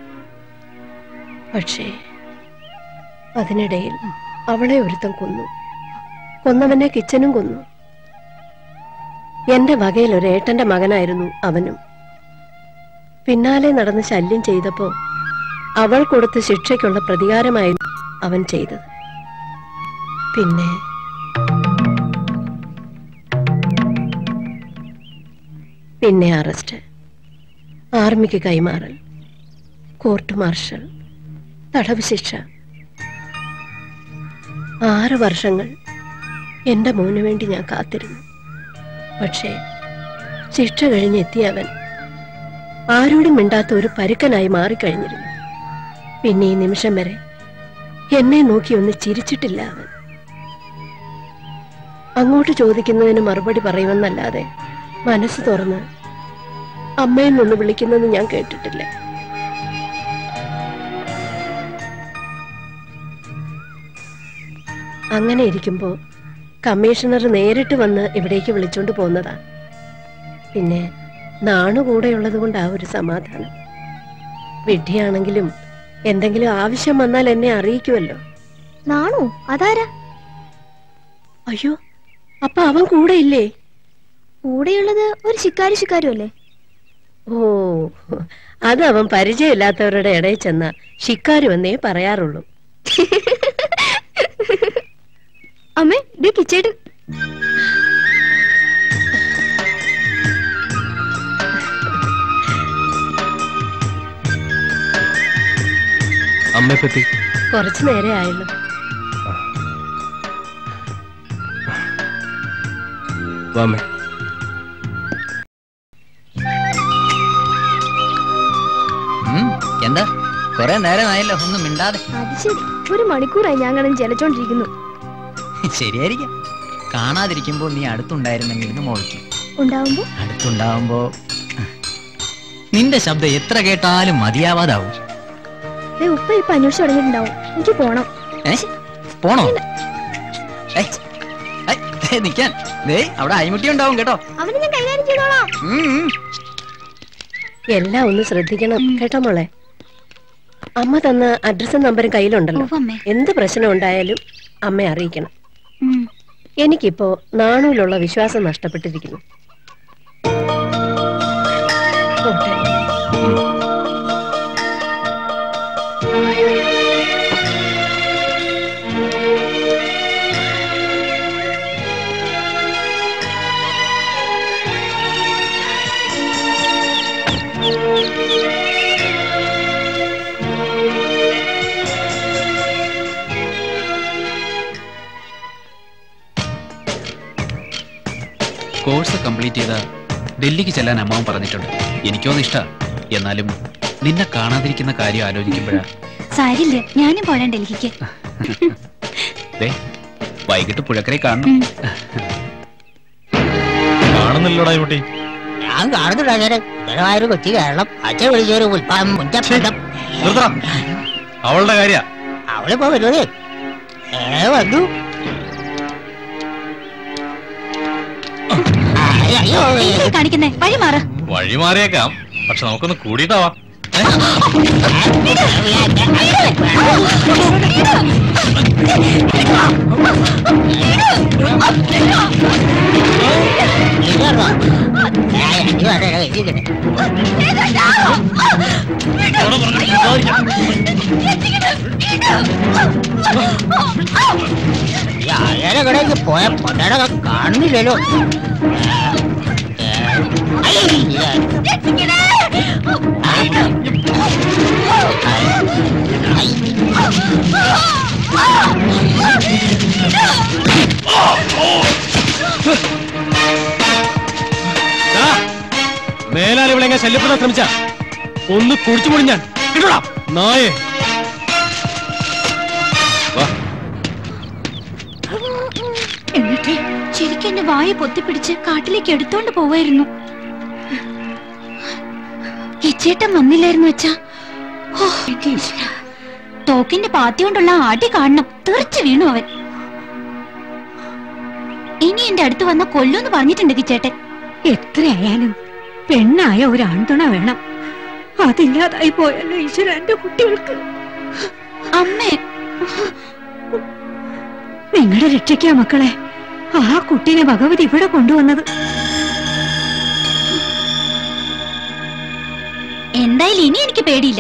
പക്ഷേ അതിനിടയിൽ അവളെ ഒരുത്തം കൊന്നു കൊന്നവനെ കിച്ചനും കൊന്നു എന്റെ വകയിൽ ഒരു ഏട്ടന്റെ മകനായിരുന്നു അവനും പിന്നാലെ നടന്ന് ശല്യം ചെയ്തപ്പോ അവൾ കൊടുത്ത ശിക്ഷയ്ക്കുള്ള പ്രതികാരമായിരുന്നു അവൻ ചെയ്തത് പിന്നെ പിന്നെ അറസ്റ്റ് ആർമിക്ക് കൈമാറൽ കോർട്ട് മാർഷൽ തടവ് ശിക്ഷ ആറ് വർഷങ്ങൾ എന്റെ മോന് വേണ്ടി ഞാൻ കാത്തിരുന്നു പക്ഷേ ശിക്ഷ കഴിഞ്ഞെത്തിയവൻ ആരോടും മിണ്ടാത്ത ഒരു പരുക്കനായി മാറിക്കഴിഞ്ഞിരുന്നു പിന്നെ ഈ നിമിഷം വരെ എന്നെ നോക്കി ഒന്ന് ചിരിച്ചിട്ടില്ല അവൻ അങ്ങോട്ട് ചോദിക്കുന്നതിന് മറുപടി പറയുമെന്നല്ലാതെ മനസ്സ് തുറന്ന് അമ്മയിൽ നിന്ന് വിളിക്കുന്നത് ഞാൻ കേട്ടിട്ടില്ല അങ്ങനെ ഇരിക്കുമ്പോ കമ്മീഷണർ നേരിട്ട് വന്ന് ഇവിടേക്ക് വിളിച്ചോണ്ട് പോന്നതാ പിന്നെ നാണു കൂടെയുള്ളത് കൊണ്ട് ആ ഒരു സമാധാനം വിഡ്ഢിയാണെങ്കിലും എന്തെങ്കിലും ആവശ്യം വന്നാൽ എന്നെ അറിയിക്കുമല്ലോ നാണു അതാരാ അയ്യോ അപ്പൊ അവൻ കൂടെ ഇല്ലേ കൂടെയുള്ളത് ഒരു ശിക്കാരി ശിക്കാരും അല്ലേ ഓ അത് അവൻ പരിചയമില്ലാത്തവരുടെ ഇടയിൽ ചെന്ന ഷിക്കാരു എന്നേ പറയാറുള്ളൂ അമ്മേ ഡേ കിച്ചേട്ടൻ അമ്മയെപ്പറ്റി കുറച്ചു നേരെ ആയുള്ളൂ വാമേ ഉം, എന്താ കൊറേ നേരമായല്ലോ ഒന്നും മിണ്ടാതെ അത് ശരി ഒരു മണിക്കൂറായി ഞങ്ങളും ജലച്ചോണ്ടിരിക്കുന്നു ശരിയായിരിക്കാം കാണാതിരിക്കുമ്പോൾ നീ അടുത്തുണ്ടായിരുന്നെങ്കിൽ എന്ന് മോളിക്കും ഉണ്ടാവുമ്പോ അടുത്തുണ്ടാവുമ്പോ നിന്റെ ശബ്ദം എത്ര കേട്ടാലും മതിയാവാതാവും ദേ ഉപ്പ ഇപ്പൊ അന്വേഷിച്ചു തുടങ്ങിയിട്ടുണ്ടാവും എനിക്ക് പോണം ഏ? പോണോ ഏയ്, ഏയ്, ദേ നിക്കാൻ ദേ അവിടെ അഴിമുട്ടി ഉണ്ടാവും കേട്ടോ അവന് ഞാൻ കൈകാര്യം ചെയ്തോളാം ഉം, ഉം. എല്ലാം ഒന്ന് ശ്രദ്ധിക്കണം കേട്ടോ മോളെ അമ്മ തന്ന അഡ്രസ്സും നമ്പറും കയ്യിലുണ്ടല്ലോ എന്ത് പ്രശ്നം ഉണ്ടായാലും അമ്മയെ അറിയിക്കണം എനിക്കിപ്പോ നാണൂലുള്ള വിശ്വാസം നഷ്ടപ്പെട്ടിരിക്കുന്നു പോട്ടെ. കോഴ്സ് കംപ്ലീറ്റ് ചെയ്ത ഡൽഹിക്ക് ചെല്ലാൻ അമ്മാവൻ പറഞ്ഞിട്ടുണ്ട് എനിക്കോ അത് ഇഷ്ടാ എന്നാലും നിന്നെ കാണാതിരിക്കുന്ന കാര്യം ആലോചിക്കുമ്പോഴാ സാരില്ല ഞാനും പോരാൻ ഡൽഹിക്ക് ദേ വൈകിട്ട് പുഴക്കരെ കാണണം കാണുന്നില്ലടാ കുട്ടി ഞാൻ കാണുന്നില്ല ഞാൻ ഗുരുവായൂർ കൊച്ചി കേരളം അച്ഛൻ വിളിച്ചൊരു ഉൽപ്പാദം മുഞ്ചപ്പണ്ടം നിർത്തണം അവളുടെ കാര്യ അവളിപ്പോ വരുന്നത് ഏ വന്നു അയ്യോ എങ്ങനെ കാണിക്കുന്നേ വഴി മാറ വഴി മാറിയേക്കാം പക്ഷെ നമുക്കൊന്ന് കൂടിയിട്ടാവാം അയാളെ കടയ്ക്ക് പോയ പൊന്നട കാണുന്നില്ലല്ലോ മേലാൽ ഇവിടെ എങ്ങനെ ശല്യപ്പെടാൻ ശ്രമിച്ച ഒന്ന് കുടിച്ചു പൊളിഞ്ഞാൻ കിട്ടൂടാ നായേ എന്നിട്ട് ശരിക്കും എന്റെ വായ പൊത്തിപ്പിടിച്ച് കാട്ടിലേക്ക് എടുത്തോണ്ട് പോവായിരുന്നു ഇച്ചേട്ടൻ വന്നില്ലായിരുന്നു വെച്ചാ ഓ, എനിക്ക് ഈശ്വരാ. തോക്കിന്റെ പാത്തി കൊണ്ടുള്ള ആടി കാണണം തെറിച്ചു വീണു അവൻ ഇനി എന്റെ അടുത്ത് വന്ന കൊല്ലൂന്ന് പറഞ്ഞിട്ടുണ്ട് കിച്ചേട്ടൻ എത്രയായാലും പെണ്ണായ ഒരു ആൺതുണ വേണം അതില്ലാതായി പോയല്ലോ ഈശ്വര എന്റെ കുട്ടികൾക്ക് അമ്മേ നിങ്ങളുടെ രക്ഷയ്ക്കാ മക്കളെ ആ കുട്ടീനെ ഭഗവതി ഇവിടെ കൊണ്ടുവന്നത് എന്തായാലും ഇനി എനിക്ക് പേടിയില്ല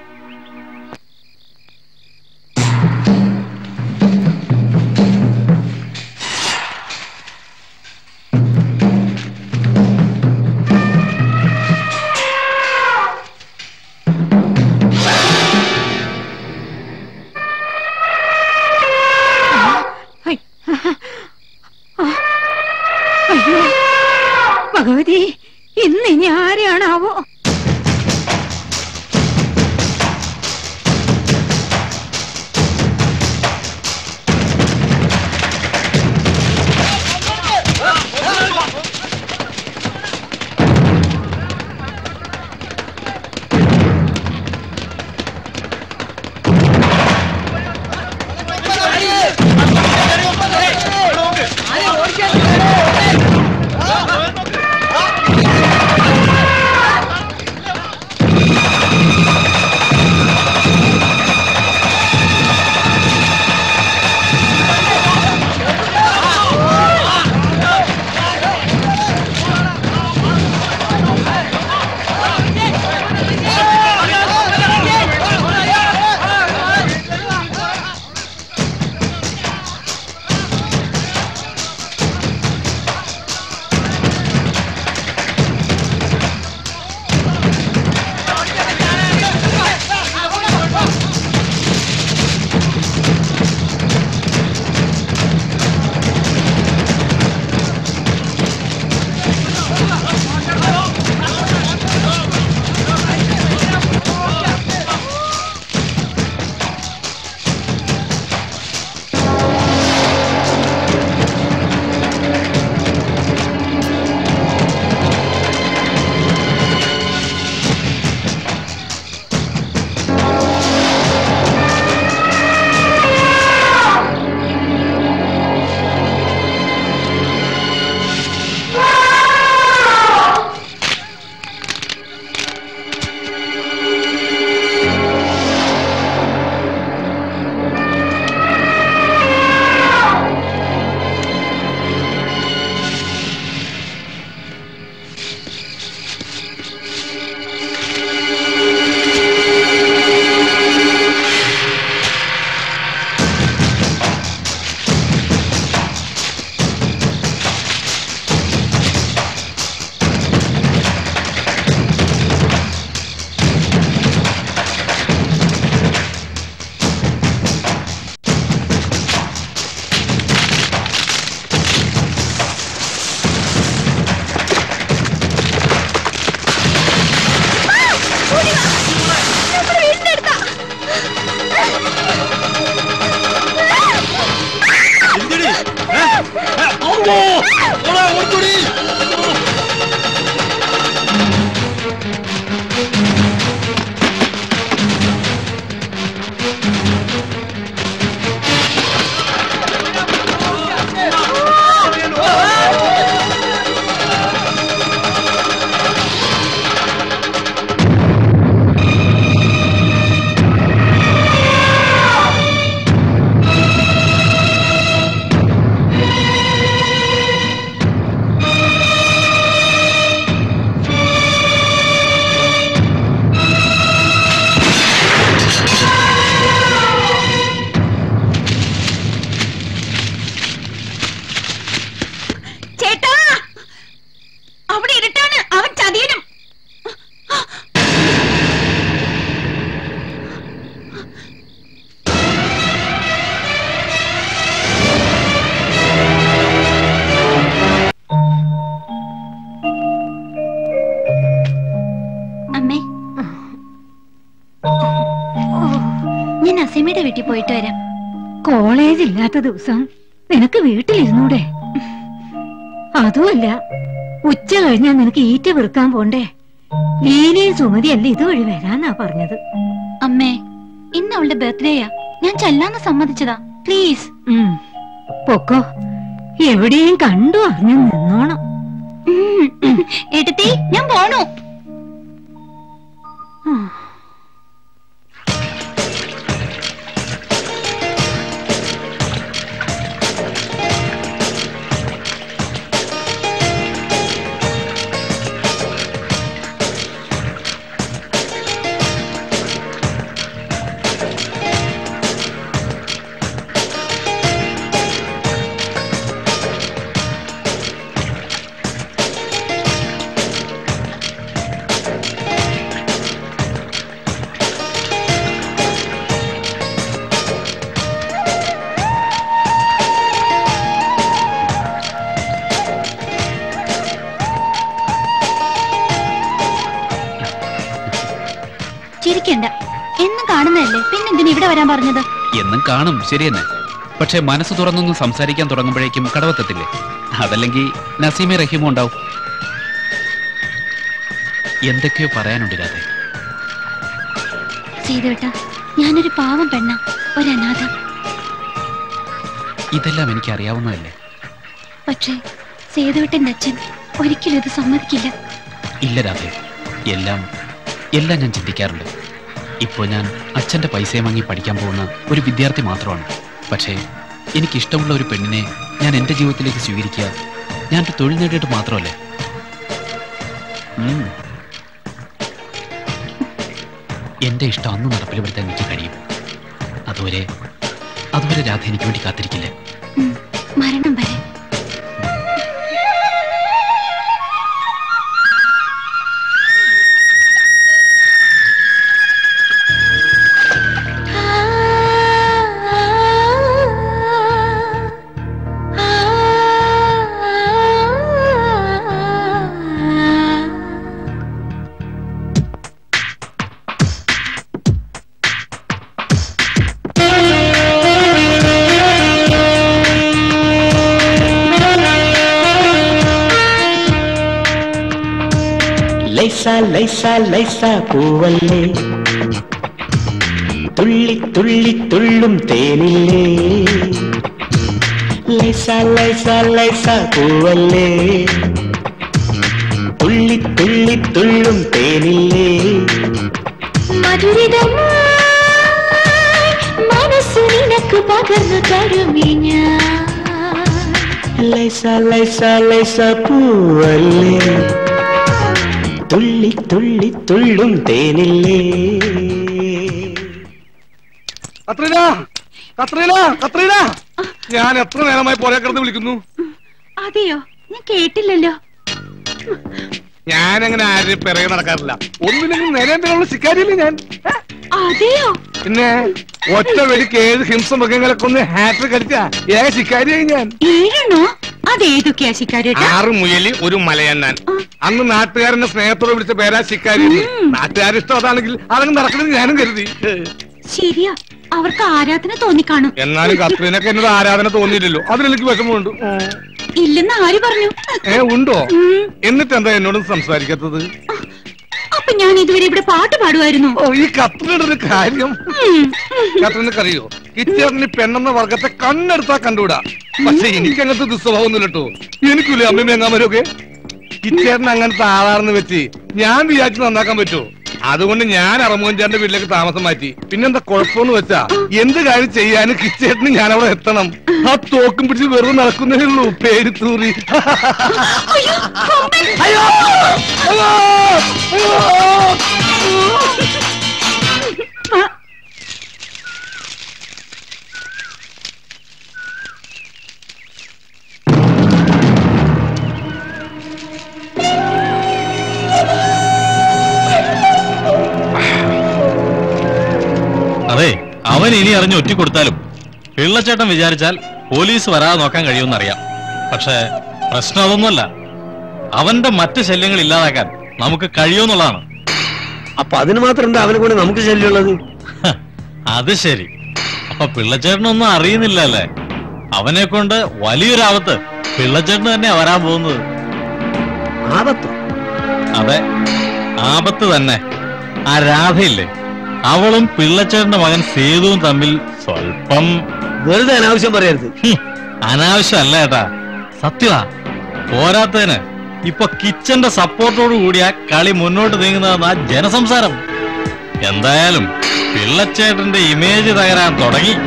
ഐ, ആ, അയ്യോ ഭഗവതി ഇന്ന് ഇനി ആരെയാണാവോ ചേട്ടാ അവിടെ ഇരുട്ടാണ് അവൻ ചതിയനും അമ്മേ ഞാൻ അസീമയുടെ വീട്ടിൽ പോയിട്ട് വരാം കോളേജ് ഇല്ലാത്ത ദിവസം നിനക്ക് വീട്ടിലിരുന്നൂടെ അതുമല്ല ഉച്ച കഴിഞ്ഞാ നിനക്ക് ഈറ്റ വെറുക്കാൻ പോണ്ടേ ലീലയും സുമതിയല്ല ഇതുവഴി വരാന്നാ പറഞ്ഞത് അമ്മേ ഇന്ന് അവളുടെ ബർത്ത്ഡേയാ ഞാൻ ചെല്ലാന്ന് സമ്മതിച്ചതാ പ്ലീസ് ഉം. പൊക്കോ എവിടെയും കണ്ടു അറിഞ്ഞു നിന്നോണം എടുത്തി ഞാൻ പോണു ചിരിക്കണ്ട എന്നും കാണുന്നതല്ലേ പിന്നെന്തിനു ഇവിടെ വരാൻ പറഞ്ഞത് എന്നും കാണും ശരി തന്നെ പക്ഷെ മനസ്സ് തുറന്നൊന്ന് സംസാരിക്കാൻ തുടങ്ങുമ്പോഴേക്കും കടവത്തെത്തില്ലേ അതല്ലെങ്കിൽ നസീമി റഹീമും ഉണ്ടാവും എന്തൊക്കെയോ പറയാനുണ്ട് രാധേ സീതേട്ട ഞാനൊരു പാവം പെണ്ണ ഒരു അനാഥ ഇതെല്ലാം എനിക്ക് അറിയാവുന്നതല്ലേ പക്ഷേ സേതുവേട്ടന്റെ അച്ഛൻ ഒരിക്കലും ഇത് സമ്മതിക്കില്ല ഇല്ല രാധേ എല്ലാം എല്ലാം ഞാൻ ചിന്തിക്കാറുണ്ട് ഇപ്പോൾ ഞാൻ അച്ഛൻ്റെ പൈസയും വാങ്ങി പഠിക്കാൻ പോകുന്ന ഒരു വിദ്യാർത്ഥി മാത്രമാണ് പക്ഷേ എനിക്കിഷ്ടമുള്ള ഒരു പെണ്ണിനെ ഞാൻ എൻ്റെ ജീവിതത്തിലേക്ക് സ്വീകരിക്കുക ഞാനൊരു തൊഴിൽ നേടിയിട്ട് മാത്രമല്ലേ ഉം. എൻ്റെ ഇഷ്ടം അന്ന് നടപ്പിൽ വരുത്താൻ എനിക്ക് കഴിയും അതുവരെ അതുവരെ രാധ എനിക്ക് വേണ്ടി കാത്തിരിക്കില്ലേ മരണം വരെ ലൈസ ലൈസ ലൈസ പൂവല്ലേ തുള്ളി തുള്ളി തുള്ളും തേനില്ലേ ലൈസ ലൈസ ലൈസ പൂവല്ലേ തുള്ളി തുള്ളി തുള്ളും തേനില്ലേ മധുരിതമായി മനസ്സു നിനക്ക് പകർന്നു തരുമി ഞാൻ ലൈസ ലൈസ ലൈസ പൂവല്ലേ തുള്ളി തുള്ളി തുള്ളും തേനില്ലേ കത്രീന കത്രീന കത്രീന ഞാൻ എത്ര നേരമായി പുറകെ കിടന്ന് വിളിക്കുന്നു അതെയോ ഞാൻ കേട്ടില്ലല്ലോ ഞാൻ അങ്ങനെ ആരും പിറകെ നടക്കാറില്ല ഒന്നിനെങ്കിലും നേരേന്ദ്രനുള്ള ശിക്കാരിയില്ലേ ഞാൻ അതെയോ പിന്നെ ഒറ്റ വെടിക്ക് ഏഴ് ഹിംസ മൃഗങ്ങളൊക്കെ ഒന്ന് ഹാറ്റർ അടിച്ച ഏക ശിക്കാരിയായി ഞാൻ ഏഴെണ്ണോ അതേതൊക്കെയാ ശിക്കാരിയേട്ടാ ആറ് മുയലി ഒരു മലയണ്ണാൻ അന്ന് നാട്ടുകാരനെ സ്നേഹത്തോടെ വിളിച്ച പേരാ ശിക്കാരി നാട്ടുകാരിഷ്ടം അതാണെങ്കിൽ അതങ്ങ് നടക്കണമെന്ന് ഞാനും കരുതി ശരിയാ അവർക്ക് ആരാധന തോന്നിക്കാണും എന്നാലും കത്രീനൊക്കെ എന്നോട് ആരാധന തോന്നിയില്ലല്ലോ അതിലെനിക്ക് വിഷമമുണ്ട് ഉം. ഇല്ലെന്ന് ആര് പറഞ്ഞു ഏ ഉണ്ടോ എന്നിട്ട് എന്താ എന്നോട് സംസാരിക്കാത്തത് അപ്പൊ ഞാൻ ഇതുവരെ ഇവിടെ പാട്ട് പാടുമായിരുന്നു ഓ ഈ കത്രീനയുടെ ഒരു കാര്യം കത്രീനക്കറിയോ കിച്ചറിന് പെണ്ണെന്ന വർഗത്തെ കണ്ണെടുത്താ കണ്ടുകൂടാ പക്ഷെ എനിക്ക് അങ്ങനത്തെ ദുസ്വഭാവമൊന്നുമില്ല കേട്ടോ എനിക്കില്ലേ അമ്മയും അങ്ങാമരൊക്കെ കിച്ചേറിന് അങ്ങനത്തെ ആളാണെന്ന് വെച്ച് ഞാൻ വിചാരിച്ച് നന്നാക്കാൻ പറ്റുമോ അതുകൊണ്ട് ഞാൻ അറമോഞ്ചാന്റെ വീട്ടിലേക്ക് താമസം മാറ്റി പിന്നെന്താ കുഴപ്പമെന്ന് വെച്ചാ എന്ത് കാര്യം ചെയ്യാനും കിച്ചേട്ടിന് ഞാൻ അവിടെ എത്തണം ആ തോക്കും പിടിച്ച് വെറുതെ നടക്കുന്നേ ഉള്ളൂ പേര് തൂറി അയ്യോ അയ്യോ അതെ അവൻ ഇനി അറിഞ്ഞ് ഒറ്റ കൊടുത്താലും പിള്ളച്ചേട്ടൻ വിചാരിച്ചാൽ പോലീസ് വരാതെ നോക്കാൻ കഴിയുമെന്നറിയാം പക്ഷേ പ്രശ്നം അതൊന്നുമല്ല അവന്റെ മറ്റ് ശല്യങ്ങൾ ഇല്ലാതാക്കാൻ നമുക്ക് കഴിയുമെന്നുള്ളതാണ് അപ്പൊ അതിന് മാത്രം എന്താ അവനെ കൊണ്ട് നമുക്ക് ശല്യമുള്ളത് അത് ശരി അപ്പൊ പിള്ളച്ചേട്ടനൊന്നും അറിയുന്നില്ല അല്ലേ അവനെ കൊണ്ട് വലിയൊരാപത്ത് പിള്ളച്ചേട്ടന് തന്നെ വരാൻ പോകുന്നത് ആപത്തോ അതെ ആപത്ത് തന്നെ ആ രാധയില്ലേ അവളും പിള്ളച്ചേട്ടന്റെ മകൻ സേതുവും തമ്മിൽ സ്വല്പം വെറുതെ അനാവശ്യം പറയരുത് അനാവശ്യമല്ല ഏട്ടാ സത്യമാ പോരാത്തതിന് ഇപ്പൊ കിച്ചന്റെ സപ്പോർട്ടോട് കൂടിയ കളി മുന്നോട്ട് നീങ്ങുന്നതെന്ന് ആ ജനസംസാരം എന്തായാലും പിള്ളച്ചേട്ടന്റെ ഇമേജ് തകരാൻ തുടങ്ങി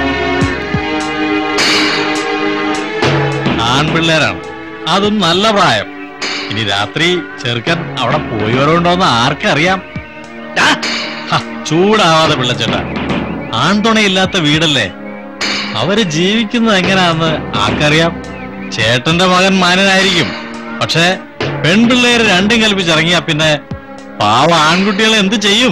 ആൺപിള്ളേരാണ് അതും നല്ല പ്രായം ഇനി രാത്രി ചെറുക്കൻ അവിടെ പോയി വരവുണ്ടോന്ന് ആർക്കറിയാം ആ, ഹ, ചൂടാവാതെ പിള്ളച്ചേട്ടാ ആൺതുണയില്ലാത്ത വീടല്ലേ അവര് ജീവിക്കുന്നത് എങ്ങനെയാന്ന് ആർക്കറിയാം ചേട്ടന്റെ മകൻ മാനനായിരിക്കും പക്ഷെ പെൺപിള്ളേര് രണ്ടും കൽപ്പിച്ചിറങ്ങിയാ പിന്നെ പാവ ആൺകുട്ടികളെ എന്ത് ചെയ്യും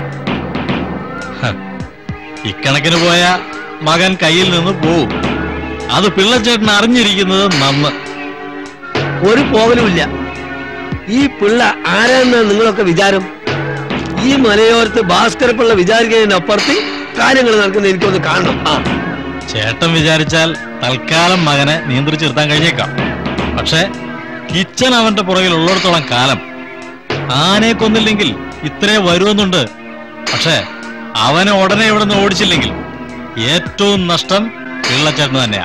ഹ, ഇക്കണക്കിന് പോയ മകൻ കയ്യിൽ നിന്ന് പോവും അത് പിള്ളച്ചേട്ടൻ അറിഞ്ഞിരിക്കുന്നത് നന്ന് ഒരു പോവലുമില്ല ഈ പിള്ള ആരാന്ന നിങ്ങളൊക്കെ വിചാരം ഈ മലയോരത്ത് ഭാസ്കര പിള്ള വിചാരിക്കുന്നതിനപ്പുറത്ത് കാര്യങ്ങൾ നടക്കുന്ന എനിക്കൊന്ന് കാണണം ആ ചേട്ടൻ വിചാരിച്ചാൽ തൽക്കാലം മകനെ നിയന്ത്രിച്ചു നിർത്താൻ കഴിഞ്ഞേക്കാം പക്ഷെ കിച്ചൻ അവന്റെ പുറകിൽ ഉള്ളിടത്തോളം കാലം ആനയെ കൊന്നില്ലെങ്കിൽ ഇത്രേ വരുമെന്നുണ്ട് പക്ഷെ അവനെ ഉടനെ ഇവിടെ നിന്ന് ഓടിച്ചില്ലെങ്കിൽ ഏറ്റവും നഷ്ടം പിള്ളച്ചേട്ടന് തന്നെയാ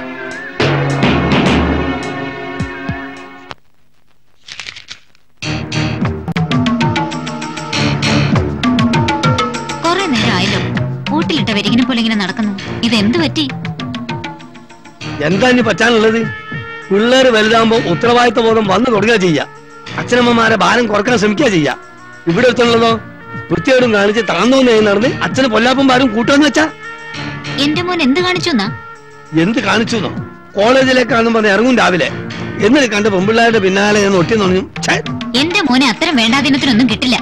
കുറെ നേരം ആയല്ലോ കൂട്ടിലിട്ട വരികിനെ പോലെ ഇങ്ങനെ നടക്കുന്നു ഇത് എന്ത് പറ്റി എന്താ ഇനി പറ്റാനുള്ളത് പിള്ളേര് വലുതാകുമ്പോ ഉത്തരവാദിത്ത ബോധം വന്നു തുടങ്ങുക ചെയ്യാ അച്ഛനമ്മമാരെ ഭാരം കുറക്കാൻ ശ്രമിക്കുക ചെയ്യാ ഇവിടെ എത്തുള്ളതോ വൃത്തിയോടും കാണിച്ച് താന്നോന്ന് നടന്ന് അച്ഛന് പൊല്ലാപ്പം ഭാരം കൂട്ടുമെന്ന് വെച്ചാ എന്റെ മോൻ എന്ത് കാണിച്ചു എന്നാ എന്ത് കാണിച്ചു എന്നോ കോളേജിലേക്കാണെന്ന് പറഞ്ഞ് ഇറങ്ങും രാവിലെ എന്നിട്ട് കണ്ട് പെമ്പിള്ളേരുടെ പിന്നാലെ ഞാൻ ഒട്ടി പറഞ്ഞു ഛേ, എന്റെ മോനെ അത്തരം വേണ്ടാദിനത്തിനൊന്നും കിട്ടില്ല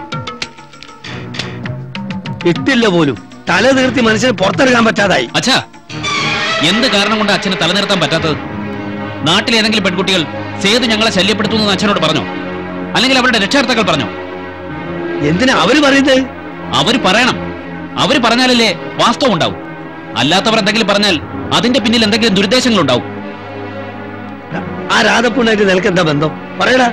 കിട്ടില്ല പോലും തല തീർത്തി മനുഷ്യന് പുറത്തെടുക്കാൻ പറ്റാതായി അച്ഛാ എന്ത് കാരണം കൊണ്ട് അച്ഛന് തലനിർത്താൻ പറ്റാത്തത് നാട്ടിലെ ഏതെങ്കിലും പെൺകുട്ടികൾ സേതു ഞങ്ങളെ ശല്യപ്പെടുത്തുന്നു അച്ഛനോട് പറഞ്ഞോ അല്ലെങ്കിൽ അവരുടെ രക്ഷകർത്താക്കൾ പറഞ്ഞോ എന്തിനാ അവര് പറയുന്നത് അവര് പറയണം അവര് പറഞ്ഞാലല്ലേ വാസ്തവം ഉണ്ടാവും അല്ലാത്തവർ എന്തെങ്കിലും പറഞ്ഞാൽ അതിന്റെ പിന്നിൽ എന്തെങ്കിലും ദുരുദ്ദേശങ്ങൾ ഉണ്ടാവും ആ രാധപ്പുണ്ണായിട്ട് നിനക്ക് എന്താ ബന്ധം പറയടാ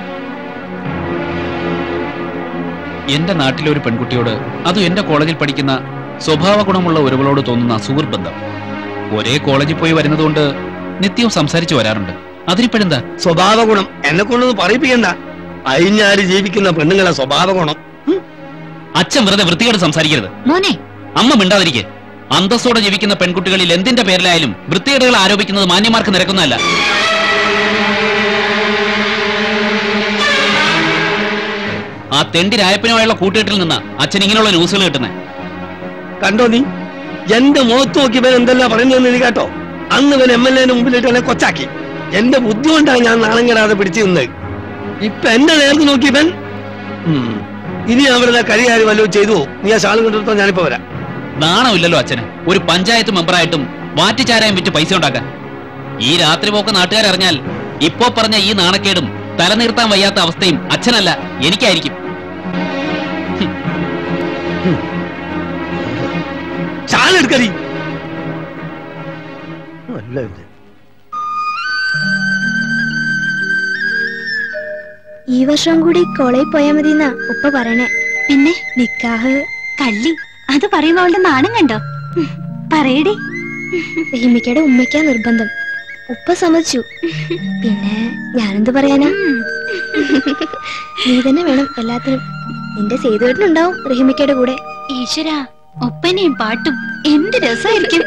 എന്റെ നാട്ടിലെ ഒരു പെൺകുട്ടിയോട് അതും എന്റെ കോളേജിൽ പഠിക്കുന്ന സ്വഭാവ ഗുണമുള്ള ഒരുവളോട് തോന്നുന്ന സുഹൃത്ത് ബന്ധം ഒരേ കോളേജിൽ പോയി വരുന്നതുകൊണ്ട് നിത്യവും സംസാരിച്ചു വരാറുണ്ട് അതിനിപ്പോഴെന്താ സ്വഭാവ ഗുണം എന്നെ കൊണ്ടൊന്നും പറയിപ്പിക്കണ്ട അയിഞ്ഞാല് ജീവിക്കുന്ന പെണ്ണുങ്ങളെ സ്വഭാവ ഗുണം അച്ഛൻ വെറുതെ വൃത്തികേട് സംസാരിക്കരുത് മോനെ അമ്മ മിണ്ടാതിരിക്കെ അന്തസ്സോടെ ജീവിക്കുന്ന പെൺകുട്ടികളിൽ എന്തിന്റെ പേരിലായാലും വൃത്തികേടുകൾ ആരോപിക്കുന്നത് മാന്യമാർക്ക് നിരക്കുന്നതല്ല ആ തെണ്ടി രായപ്പനുമായുള്ള കൂട്ടുകെട്ടിൽ നിന്നാ അച്ഛൻ ഇങ്ങനെയുള്ള ന്യൂസുകൾ കിട്ടുന്നത് കണ്ടോ നീ എന്റെ മുഖത്ത് നോക്കി ഇവൻ എന്തെല്ലാം പറയുന്നതെന്ന് നീ കേട്ടോ അന്ന് ഇവൻ എം എൽ എന് മുമ്പിലിട്ട് എന്നെ കൊച്ചാക്കി എന്റെ ബുദ്ധി കൊണ്ടാണ് ഞാൻ നാണം കെടാതെ പിടിച്ചു നിന്നത് ഇപ്പൊ എന്നെ നേർന്ന് നോക്കി ഇവൻ ഉം. ഇനി അവരുടെ കരിയാരി വല്ലതും ചെയ്തു നീ ആ ശാളും കൊണ്ടെടുത്തോ ഞാനിപ്പോ വരാം നാണമില്ലല്ലോ അച്ഛന് ഒരു പഞ്ചായത്ത് മെമ്പറായിട്ടും വാറ്റുചാരായം വിറ്റ് പൈസ ഉണ്ടാക്കാൻ ഈ രാത്രി പോക്ക് നാട്ടുകാരറിഞ്ഞാൽ ഇപ്പോ പറഞ്ഞ ഈ നാണക്കേടും തലനീർത്താൻ വയ്യാത്ത അവസ്ഥയും അച്ഛനല്ല എനിക്കായിരിക്കും ചാലെടുക്കടി അല്ല ഇത് ഈ വർഷം കൂടി കോളേജിൽ പോയാ മതി എന്നാ ഉപ്പ പറയണേ പിന്നെ നിക്കാഹ് കള്ളി അത് പറയുമ്പോ അവളുടെ നാണം കണ്ടോ ഉം, പറയടി റഹിമിക്കയുടെ ഉമ്മയ്ക്കാ നിർബന്ധം ഉപ്പ സമ്മതിച്ചു പിന്നെ ഞാനെന്ത് പറയാനാ നീ തന്നെ വേണം എല്ലാത്തിനും നിന്റെ സേതുവേട്ടനുണ്ടാവും റഹിമിക്കയുടെ കൂടെ ഈശ്വര ഒപ്പനയും പാട്ടും എന്ത് രസമായിരിക്കും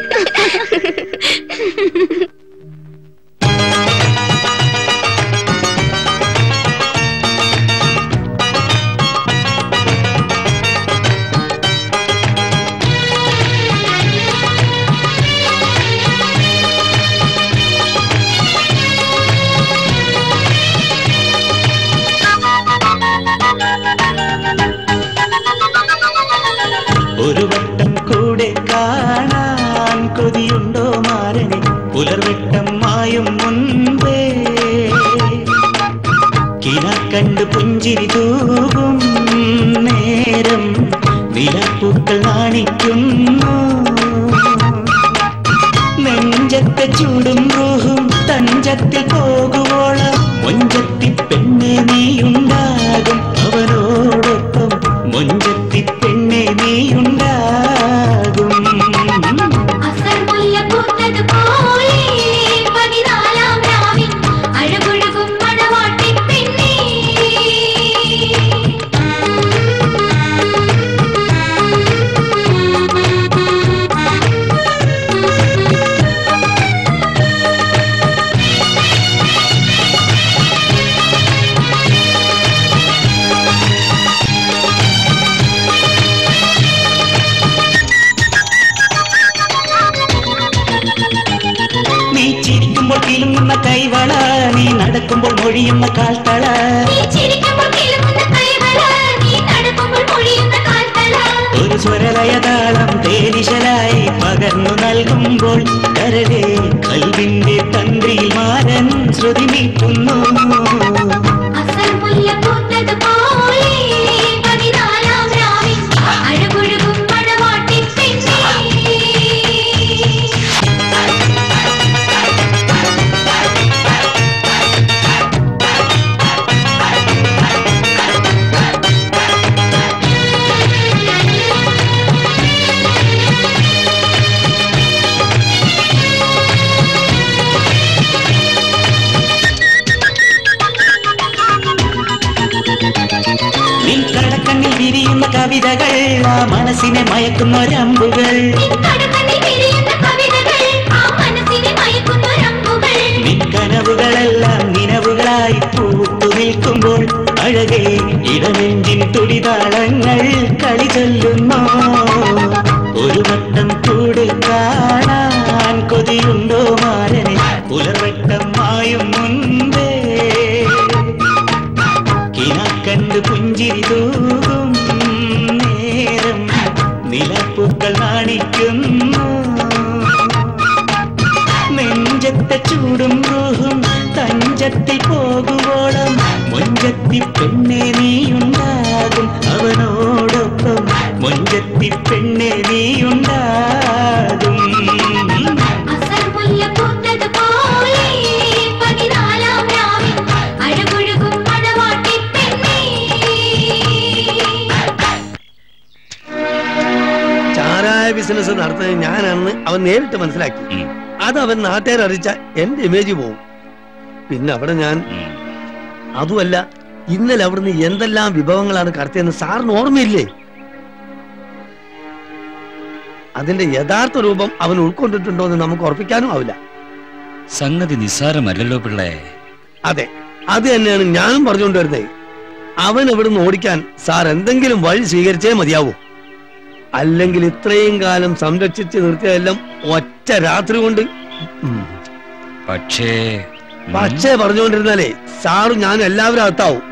ഒരു വട്ടം കൂടെ കാണാൻ കൊതിയുണ്ടോ മാരനെ പുലർവെട്ടം മായും മുൻപേ കിന കണ്ട് പുഞ്ചിരി തൂകും നേരം വിലപ്പൂക്കൾ നാണിക്കുന്നു നെഞ്ചത്തെ ചൂടും റൂഹും തഞ്ചത്തിൽ പോകുവോളം മൊഞ്ചത്തി പെണ്ണെ നീയുണ്ടാകും അവനോടൊപ്പം മൊഞ്ചത്തി പെണ്ണെ നീയുണ്ടാകും അസർമുല്ല പൂത്തതുപോലെ പതിനാലാം രാവിൽ അഴകൊഴുകും മണവാട്ടി പെണ്ണേ നീ ചിരിക്കുമ്പോൾ കിലുങ്ങുന്ന കൈവള നീ നടക്കുമ്പോൾ മൊഴിയുന്ന കാൽത്തള നീ ചിരിക്കുമ്പോൾ കിലുങ്ങുന്ന കൈവള നീ നടക്കുമ്പോൾ പൊഴിയുന്ന കാൽത്തള ഒരു സ്വരലയതാളം തേനിശലായി പകർന്നു നൽകുമ്പോൾ കരളെ കൽവിന്റെ തന്ത്രിയിൽ മാരൻ ശ്രുതി നീക്കുന്നു അസർമുല്ല പൂത്തതുപോലെ പതിനാലാം രാവിൽ അഴകൊഴുകും മണവാട്ടി പെണ്ണേ നിൻ കടക്കണ്ണിൽ വിരിയുന്ന കവിതകൾ ആ മനസ്സിനെ മയക്കുന്ന ഒരമ്പുകൾ കടക്കണ്ണിൽ വിരിയുന്ന കവിതകൾ ആ മനസ്സിനെ മയക്കുന്ന രമ്പുകൾ നിൻ കനവുകളെല്ലാം നിലവുകളായി പൂത്തു നിൽക്കുമ്പോൾ അഴകെ ഇടനെഞ്ചിൻ തുടിതാളങ്ങൾ കളി ചൊല്ലുന്നു ഒരു വട്ടം കൂടെ കാണാൻ കൊതിയുണ്ടോ മാരനെ പുലർവട്ടം മായും മുൻപേ കിന കണ്ട് പുഞ്ചിരി തൂകും നേരം നിലപ്പൂക്കൾ നാണിക്കുന്നു നെഞ്ചത്തെ ചൂടും റൂഹും തഞ്ചത്തിൽ പോകുവോളം മൊഞ്ചത്തി പെണ്ണെ നീയുണ്ടാകും അവനോടൊപ്പം മൊഞ്ചത്തി പെണ്ണെ നീയുണ്ടാകും അസർമുല്ല പൂത്തതുപോലെ പതിനാലാം രാവിൽ അഴകൊഴുകും മണവാട്ടി പെണ്ണേ ചാരായ ബിസിനസ് നടത്തുന്നത് ഞാനാണെന്ന് അവൻ നേരിട്ട് മനസ്സിലാക്കി അത് അവൻ നാട്ടുകാർ അറിയിച്ച എന്റെ ഇമേജ് പോവും പിന്നെ അവിടെ ഞാൻ അതുമല്ല ഇന്നലെ അവിടുന്ന് എന്തെല്ലാം വിഭവങ്ങളാണ് കടത്തിയെന്ന് സാറിന് ഓർമ്മയില്ലേ അതിന്റെ യഥാർത്ഥ രൂപം അവൻ ഉൾക്കൊണ്ടിട്ടുണ്ടോ എന്ന് നമുക്ക് ഉറപ്പിക്കാനും ആവില്ല സംഗതി നിസ്സാരമല്ലല്ലോ പിള്ളേ അതെ അത് തന്നെയാണ് ഞാനും പറഞ്ഞുകൊണ്ട് വരുന്നത് അവൻ ഇവിടുന്ന് ഓടിക്കാൻ സാർ എന്തെങ്കിലും വഴി സ്വീകരിച്ചേ മതിയാവൂ അല്ലെങ്കിൽ ഇത്രയും കാലം സംരക്ഷിച്ച് നിർത്തിയതെല്ലാം ഒറ്റ രാത്രി കൊണ്ട് ഉം. പക്ഷേ പക്ഷേ പറഞ്ഞുകൊണ്ടിരുന്നാലേ സാറും ഞാനും എല്ലാവരും അകത്താവും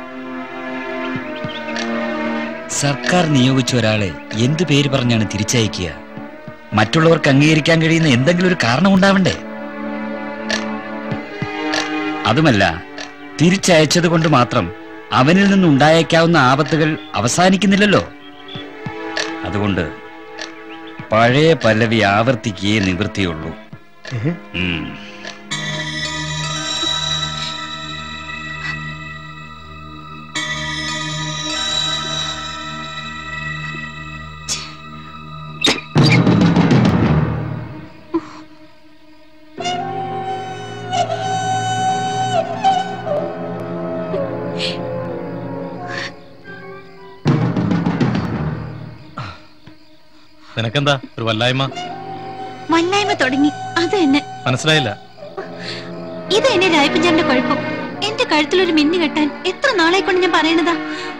സർക്കാർ നിയോഗിച്ച ഒരാളെ എന്ത് പേര് പറഞ്ഞാണ് തിരിച്ചയക്കുക മറ്റുള്ളവർക്ക് അംഗീകരിക്കാൻ കഴിയുന്ന എന്തെങ്കിലും ഒരു കാരണം ഉണ്ടാവണ്ടേ അതുമല്ല തിരിച്ചയച്ചത് കൊണ്ട് മാത്രം അവനിൽ നിന്നുണ്ടായേക്കാവുന്ന ആപത്തുകൾ അവസാനിക്കുന്നില്ലല്ലോ അതുകൊണ്ട് പഴയ പല്ലവി ആവർത്തിക്കുകയേ നിവൃത്തിയുള്ളൂ ഉം. നിനക്കെന്താ ഒരു വല്ലായ്മ വല്ലായ്മ തുടങ്ങി അത് തന്നെ മനസ്സിലായില്ല ഇത് എന്നെ രായപ്പഞ്ചാറിന്റെ കുഴപ്പം എന്റെ കഴുത്തിലൊരു മിന്നു കെട്ടാൻ എത്ര നാളെ കൊണ്ട് ഞാൻ പറയണതാ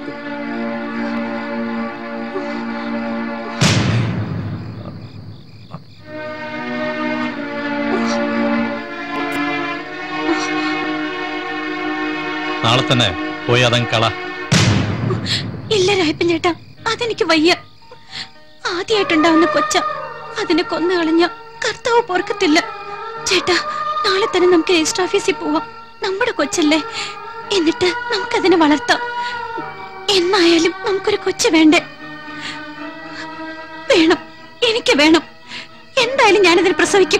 നാളെ തന്നെ പോയി അതങ്ങ് കള ഇല്ല രായപ്പഞ്ചേട്ടാ അതെനിക്ക് വയ്യ ആദ്യമായിട്ടുണ്ടാവുന്ന കൊച്ച അതിനെ കൊന്നു കളഞ്ഞ കർത്താവ് പൊറുക്കത്തില്ല ചേട്ടാ നാളെ തന്നെ നമുക്ക് രജിസ്റ്റർ ഓഫീസിൽ പോവാം നമ്മുടെ കൊച്ചല്ലേ എന്നിട്ട് നമുക്കതിനെ വളർത്താം എന്നായാലും നമുക്കൊരു കൊച്ചു വേണ്ടേ വേണം എനിക്ക് വേണം എന്തായാലും ഞാനതിന് പ്രസവിക്കും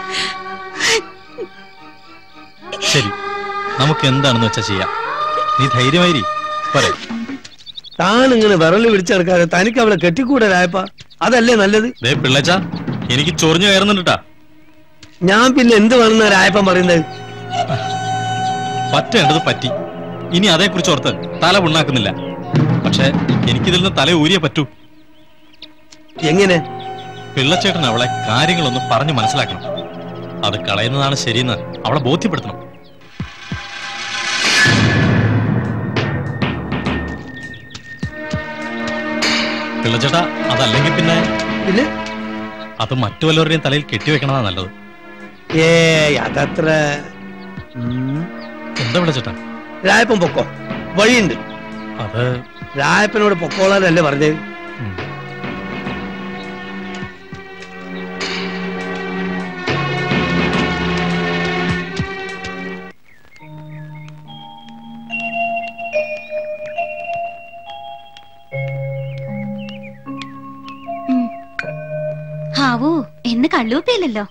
ശരി നമുക്ക് എന്താണെന്ന് വെച്ചാ ചെയ്യാം നീ ധൈര്യമായിരി പോരെ താൻ ഇങ്ങനെ വിറല് പിടിച്ചെടുക്കാതെ തനിക്ക് അവളെ കെട്ടിക്കൂടെ രായപ്പ അതല്ലേ നല്ലത് ദേ പിള്ളച്ച എനിക്ക് ചൊറിഞ്ഞു കയറുന്നുണ്ടാ ഞാൻ പിന്നെ എന്ത് വേണമെന്ന രായപ്പൻ പറയുന്നത് പറ്റേണ്ടത് പറ്റി ഇനി അതേക്കുറിച്ച് ഓർത്ത് തല ഉണ്ടാക്കുന്നില്ല പക്ഷെ എനിക്കിതിൽ നിന്ന് തല ഊരിയേ പറ്റൂ എങ്ങനെ പിള്ളച്ചേട്ടൻ അവളെ കാര്യങ്ങളൊന്ന് പറഞ്ഞു മനസ്സിലാക്കണം അത് കളയുന്നതാണ് ശരിയെന്ന് അവളെ ബോധ്യപ്പെടുത്തണം പിള്ളച്ചേട്ടാ അതല്ലെങ്കിൽ പിന്നെ പിന്നെ അത് മറ്റു വല്ലവരുടെയും തലയിൽ കെട്ടിവെക്കണതാ നല്ലത് ഏ അതത്ര ഉം. എന്താ പിള്ളച്ചേട്ടാ രായപ്പൻ പൊക്കോ വഴിയുണ്ട് അത് രായപ്പനോട് പൊക്കോളാനല്ലേ പറഞ്ഞത് ഹാവൂ എന്ന് കള്ളൂപ്പിയല്ലോ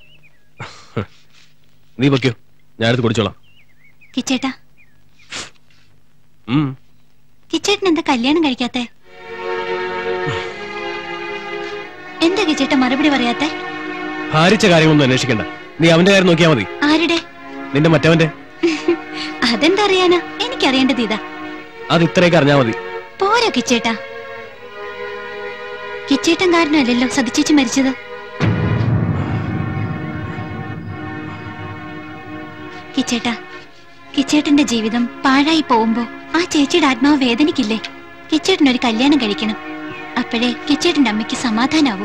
നീ പൊയ്ക്കോ ഞാനെടുത്ത് കുടിച്ചോളാം കിച്ചേട്ടാ ഉം. കിച്ചേട്ടൻ എന്താ കല്യാണം കഴിക്കാത്തെ എന്താ കിച്ചേട്ട മറുപടി പറയാത്തെ ഭാരിച്ച കാര്യങ്ങളൊന്നും അന്വേഷിക്കണ്ട നീ അവന്റെ കാര്യം നോക്കിയാ മതി ആരുടെ നിന്റെ മറ്റവന്റെ അതെന്താ അറിയാനാ എനിക്കറിയേണ്ടത് ഇതാ അത് ഇത്രയൊക്കെ അറിഞ്ഞാ മതി പോരാ കിച്ചേട്ടാ കിച്ചേട്ടൻ കാരണമല്ലല്ലോ സതിച്ചേച്ചി മരിച്ചത് കിച്ചേട്ടാ കിച്ചേട്ടന്റെ ജീവിതം പാഴായി പോകുമ്പോ ആ ചേച്ചിയുടെ ആത്മാവ് വേദനിക്കില്ലേ കിച്ചേട്ടൻ ഒരു കല്യാണം കഴിക്കണം അപ്പോഴേ കിച്ചേട്ടന്റെ അമ്മയ്ക്ക് സമാധാനാവൂ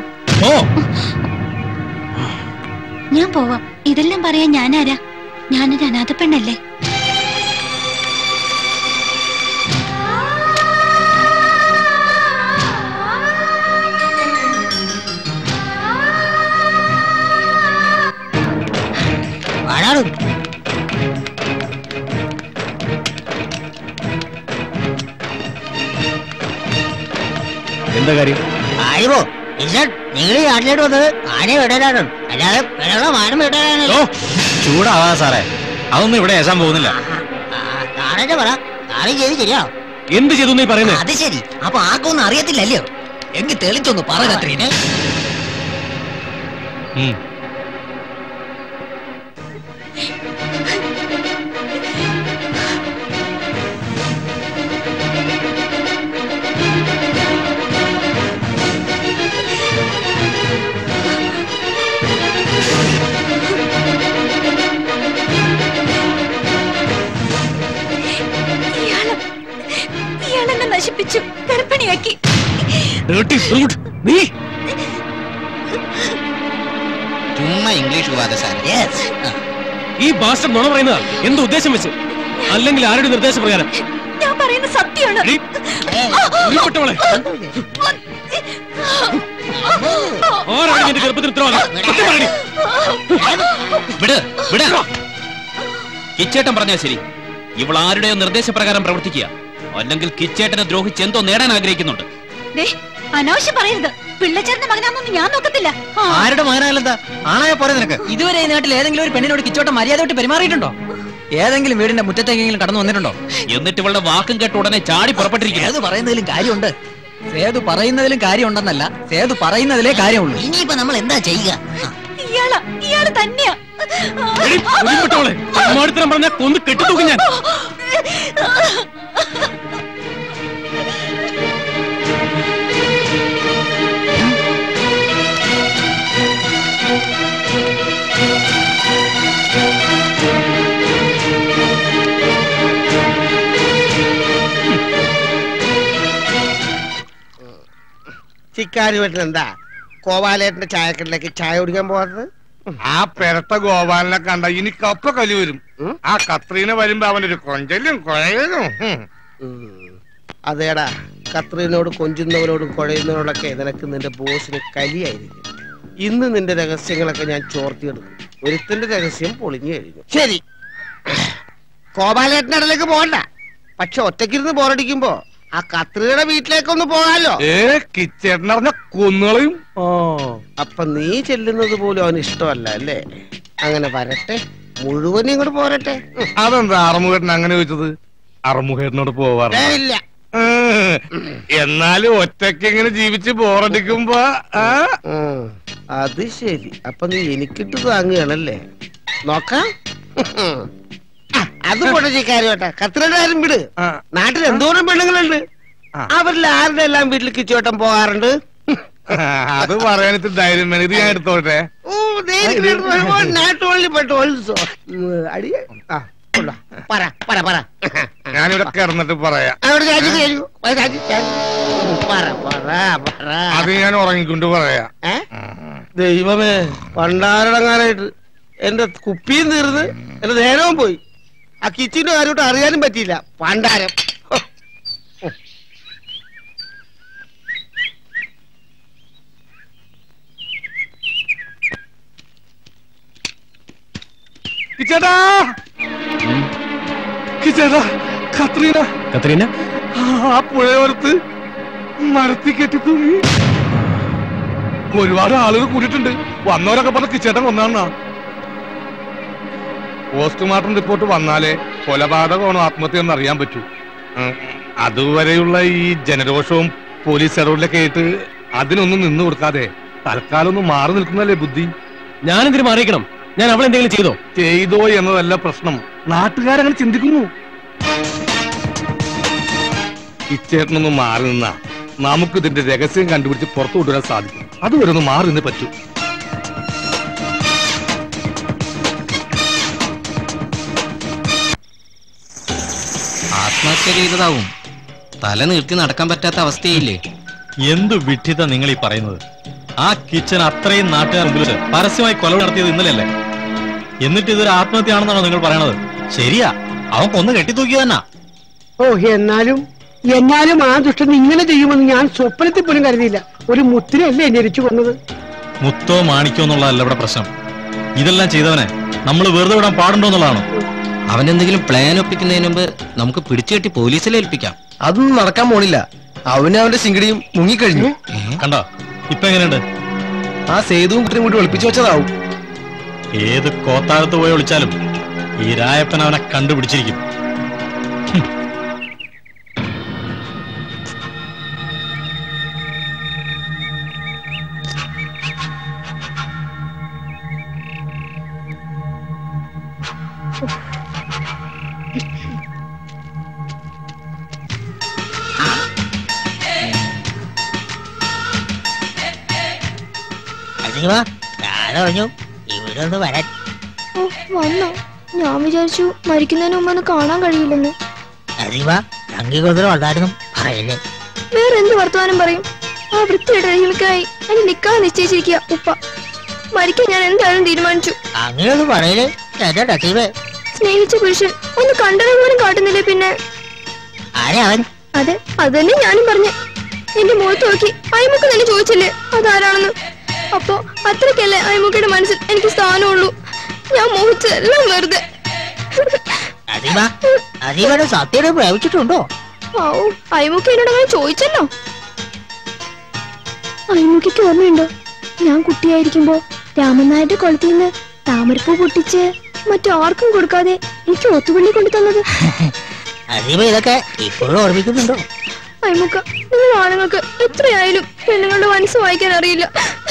ഞാൻ പോവാം ഇതെല്ലാം പറയാൻ ഞാനാരാ ഞാനൊരു അനാഥ പെണ്ണല്ലേ വാടാടും എന്താ കാര്യം ആയിരോ ഇസൺ നിങ്ങൾ ഈ നാട്ടിലോട്ട് വന്നത് ആനയെ വിടാനാണ് അല്ലാതെ വിടണോ മാനം വിടാനാണല്ലോ ചൂടാവാ സാറേ അതൊന്നും ഇവിടെ ഏശാൻ പോകുന്നില്ല താനെന്നെ പറ താനും ചെയ്ത് ശരിയാണോ എന്ത് ചെയ്തു നീ പറയുന്നത് അത് ശരി അപ്പൊ ആർക്കൊന്നും അറിയത്തില്ലല്ലോ എങ്കിൽ തെളിച്ചൊന്ന് പറ കത്രീനെ ഇയാള് ഇയാളെന്നെ നശിപ്പിച്ചു ഗർഭിണിയാക്കി നീ ചുമ്മാ ഇംഗ്ലീഷ് പോവാതെ സാർ ഈ ബാസ്റ്റർ നുണ പറയുന്നതാ എന്ത് ഉദ്ദേശം വെച്ച് അല്ലെങ്കിൽ ആരുടെ നിർദ്ദേശപ്രകാരം ഞാൻ പറയുന്ന സത്യമാണ് എടീ, ഉരുൾപൊട്ടവളെ. ആരാണ് നിന്റെ ഗർഭത്തിന് ഉത്തരവാദി സത്യം പറയടി. വിട് വിട് കിച്ചേട്ടൻ പറഞ്ഞാ ശരി ഇവൾ ആരുടെയോ നിർദ്ദേശപ്രകാരം പ്രവർത്തിക്കുക അല്ലെങ്കിൽ കിച്ചേട്ടനെ ദ്രോഹിച്ച് എന്തോ നേടാൻ ആഗ്രഹിക്കുന്നുണ്ട് ദേ, അനാവശ്യം പറയരുത് പിള്ളച്ചേട്ടന്റെ മകനാണെന്നൊന്നും ഞാൻ നോക്കത്തില്ല ആ. ആരുടെ മകനായാലെന്താ ആണായ പോരെ നിനക്ക് ഇതുവരെ ഈ നാട്ടിൽ ഏതെങ്കിലും ഒരു പെണ്ണിനോട് കിച്ചോട്ടം മര്യാദയോട്ട് പെരുമാറിയിട്ടുണ്ടോ ഏതെങ്കിലും വീടിന്റെ മുറ്റത്തേക്കെങ്കിലും കടന്നു വന്നിട്ടുണ്ടോ എന്നിട്ട് ഇവളുടെ വാക്കും കേട്ട് ഉടനെ ചാടി പുറപ്പെട്ടിരിക്കുന്നു സേതു പറയുന്നതിലും കാര്യമുണ്ട് സേതു പറയുന്നതിലും കാര്യമുണ്ടെന്നല്ല സേതു പറയുന്നതിലേ കാര്യമുള്ളൂ ഇനിയിപ്പോ നമ്മൾ എന്താ ചെയ്യുക ഇയാളാ ഇയാള് തന്നെയാ പറഞ്ഞ കൊന്ന് കെട്ടിത്തൂക്കും ഞാൻ ചിക്കാരി വീട്ടിൽ എന്താ കോവാലേട്ടന്റെ ചായക്കടയിലേക്ക് ചായ കുടിക്കാൻ പോകാത്തത് ആ പെരട്ട ഗോപാലനെ കണ്ട ഇനി കപ്പ കലി വരും ആ കത്രീന വരുമ്പോ അവനൊരു കൊഞ്ചലും കുഴയലും ഹും. അതേടാ കത്രീനോട് കൊഞ്ചുന്നവരോടും കുഴയുന്നവരോടൊക്കെ നിനക്ക് നിന്റെ ബോസിന് കലിയായിരിക്കും ഇന്ന് നിന്റെ രഹസ്യങ്ങളൊക്കെ ഞാൻ ചോർത്തിയെടുക്കും ഒരുത്തിന്റെ രഹസ്യം പൊളിഞ്ഞു കഴിഞ്ഞു ശരി കോപാലേട്ടന്റെ ഇടയിലേക്ക് പോകണ്ട പക്ഷെ ഒറ്റക്കിരുന്ന് ബോറടിക്കുമ്പോ ആ കത്രീയുടെ വീട്ടിലേക്കൊന്ന് പോകാലോ ഏ കിച്ചേട്ടനറിഞ്ഞ കൊന്നുകളയും ഓ അപ്പൊ നീ ചെല്ലുന്നത് പോലും അവന് ഇഷ്ടമല്ല അല്ലേ അങ്ങനെ വരട്ടെ മുഴുവനും ഇങ്ങോട്ട് പോരട്ടെ ഉം. അതെന്താ അറമുഖേട്ടൻ അങ്ങനെ ചോദിച്ചത് അറമുഖേട്ടനോട് ഏ, പോവാറ് ഇല്ല എന്നാലും ഒറ്റയ്ക്ക് ഇങ്ങനെ ജീവിച്ച് ബോറടിക്കുമ്പോ ആ ഉം. അത് ശരി അപ്പൊ നീ എനിക്കിട്ട് താങ്ങുകയാണല്ലേ നോക്കാം ആ, അത് പോട്ടെ ചിക്കാരി കേട്ടാ കത്രിയുടെ കാര്യം വിട് നാട്ടിൽ എന്തോരം പെണ്ണുങ്ങളുണ്ട് അവരിൽ ആരുടെ എല്ലാം വീട്ടിൽ കിച്ചുവട്ടം പോകാറുണ്ട് അത് പറയാൻ ഇത്തിരി ധൈര്യം വേണം ഇത് ഞാൻ എടുത്തോട്ടെ ഓ നാട്ടുവള്ളി പെട്ടു ഓൾസോ അടിയ ആ കൊള്ളാം. പറ പറ പറ ഞാനിവിടെ കിടന്നിട്ട് പറയാം അവിടെ ചാച്ചി കഴിഞ്ഞു ചാച്ചി ചാച്ചി പറ പറ പറ അത് ഞാൻ ഉറങ്ങിക്കൊണ്ട് പറയാം ദൈവമേ പണ്ടാരടങ്ങാനായിട്ട് എന്റെ കുപ്പിയും തീർന്ന് എന്റെ നേരവും പോയി ആ കിച്ചിന്റെ കാര്യമായിട്ട് അറിയാനും പറ്റിയില്ല പണ്ടാരം ഹോ. കിച്ചേട്ടാ കിച്ചേട്ടാ കത്രീന കത്രീന ആ പുഴയോരത്ത് മരത്തി കെട്ടി തൂങ്ങി ഒരുപാട് ആളുകൾ കൂടിയിട്ടുണ്ട് വന്നവരൊക്കെ പറഞ്ഞ കിച്ചേട്ടൻ കൊന്നാണെന്നാ പോസ്റ്റ്മോർട്ടം റിപ്പോർട്ട് വന്നാലേ കൊലപാതകമാണോ ആത്മഹത്യയെന്ന് അറിയാൻ പറ്റൂ ഉം, അതുവരെയുള്ള ഈ ജനരോഷവും പോലീസ് ഇടപെടലൊക്കെ ആയിട്ട് അതിനൊന്നും നിന്നു കൊടുക്കാതെ തൽക്കാലം ഒന്ന് മാറി നിൽക്കുന്നല്ലേ ബുദ്ധി ഞാനെന്തിനു മാറിയിക്കണം ഞാൻ അവൾ എന്തെങ്കിലും ചെയ്തോ ചെയ്തോ എന്നതല്ല പ്രശ്നം നാട്ടുകാരങ്ങനെ ചിന്തിക്കുന്നു ഇച്ചേട്ടനൊന്ന് മാറി നിന്നാ നമുക്ക് ഇതിന്റെ രഹസ്യം കണ്ടുപിടിച്ച് പുറത്തു കൊണ്ടുവരാൻ സാധിക്കും അതുവരെ ഒന്ന് മാറി നിന്ന് പറ്റൂ ആത്മഹത്യ ചെയ്തതാവും തല നീർത്തി നടക്കാൻ പറ്റാത്ത അവസ്ഥയില്ലേ എന്ത് വിഡ്ഢിത നിങ്ങൾ ഈ പറയുന്നത് ആ കിച്ചൻ അത്രയും നാട്ടുകാർ മുമ്പിൽ വെച്ച് പരസ്യമായി കൊല നടത്തിയത് ഇന്നലെയല്ലേ എന്നിട്ട് ഇതൊരു ആത്മഹത്യയാണെന്നാണോ നിങ്ങൾ പറയണത് ശരിയാ അവൻ കൊന്ന് കെട്ടിത്തൂക്കി തന്നെ ഓ എന്നാലും എന്നാലും ആ ദുഷ്ടൻ ഇങ്ങനെ ചെയ്യുമെന്ന് ഞാൻ സ്വപ്നത്തിൽ പോലും കരുതിയില്ല ഒരു മുത്തിരല്ലേ ഞെരിച്ചു കൊന്നത് മുത്തോ മാണിക്കോ എന്നുള്ളതല്ല ഇവിടെ പ്രശ്നം ഇതെല്ലാം ചെയ്തവനെ നമ്മൾ വെറുതെ വിടാൻ പാടുണ്ടോ എന്നുള്ളതാണ് അവൻ എന്തെങ്കിലും പ്ലാൻ ഒപ്പിക്കുന്നതിന് മുമ്പ് നമുക്ക് പിടിച്ചു കെട്ടി പോലീസിൽ ഏൽപ്പിക്കാം അതൊന്നും നടക്കാൻ പോണില്ല അവന് അവന്റെ ശിങ്കടിയും മുങ്ങിക്കഴിഞ്ഞു കണ്ടോ ഇപ്പൊ എങ്ങനെയുണ്ട് ആ സേതുവും കുട്ടിയും കൂടി ഒളിപ്പിച്ചു വെച്ചതാവും ഏത് കോത്താഴത്ത് പോയി ഒളിച്ചാലും ഈ രായപ്പൻ അവനെ കണ്ടുപിടിച്ചിരിക്കും അനിവാ ഞാൻ പറഞ്ഞു ഇവിടെ ഒന്ന് വരാൻ ഓ വന്നോ ഞാൻ വിചാരിച്ചു മരിക്കുന്നതിന് മുമ്പ് ഒന്ന് കാണാൻ കഴിയില്ലെന്ന് അനിവാ അംഗീകൃതം ഉണ്ടായിരുന്നു പറയല്ലേ വേറെ എന്ത് വർത്തമാനം പറയും ആ വൃത്തിയിടകൾക്കായി എന്നെ നിക്കാൻ നിശ്ചയിച്ചിരിക്കുക ഉപ്പ മരിക്കാൻ ഞാൻ എന്തായാലും തീരുമാനിച്ചു അങ്ങനെ ഒന്ന് പറയലേ എന്റെ ടക്കീവേ സ്നേഹിച്ച പുരുഷൻ ഒന്ന് കണ്ടത് പോലും കാട്ടുന്നില്ലേ പിന്നെ ആരാ അവൻ അതെ അത് തന്നെ ഞാനും പറഞ്ഞു എന്റെ മുഖത്ത് നോക്കി അയ്മുക്ക് തന്നെ ചോദിച്ചില്ലേ അതാരാണെന്ന് അപ്പോ അത്രയ്ക്കല്ലേ അയ്മുക്കയുടെ മനസ്സിൽ എനിക്ക് സ്ഥാനമുള്ളൂ ഞാൻ മോഹിച്ചതെല്ലാം വെറുതെ അനിവ അനിവയുടെ സത്യയുടെ പ്രയോഗിച്ചിട്ടുണ്ടോ ഓ അയ്മുക്ക എന്നോട് അങ്ങനെ ചോദിച്ചല്ലോ അയിമുക്കിക്ക് ഓർമ്മയുണ്ടോ ഞാൻ കുട്ടിയായിരിക്കുമ്പോ രാമൻ നായരുടെ കുളത്തിൽ നിന്ന് താമരപ്പൂ പൊട്ടിച്ച് മറ്റാർക്കും കൊടുക്കാതെ എനിക്ക് ഒത്തുപള്ളി കൊണ്ടു തന്നത് അതീവ ഇതൊക്കെ ഇപ്പോഴും ഓർമ്മിക്കുന്നുണ്ടോ അയിമുക്ക നിങ്ങൾ ആണുങ്ങൾക്ക് എത്രയായാലും പെണ്ണുങ്ങളുടെ മനസ്സ് വായിക്കാൻ അറിയില്ല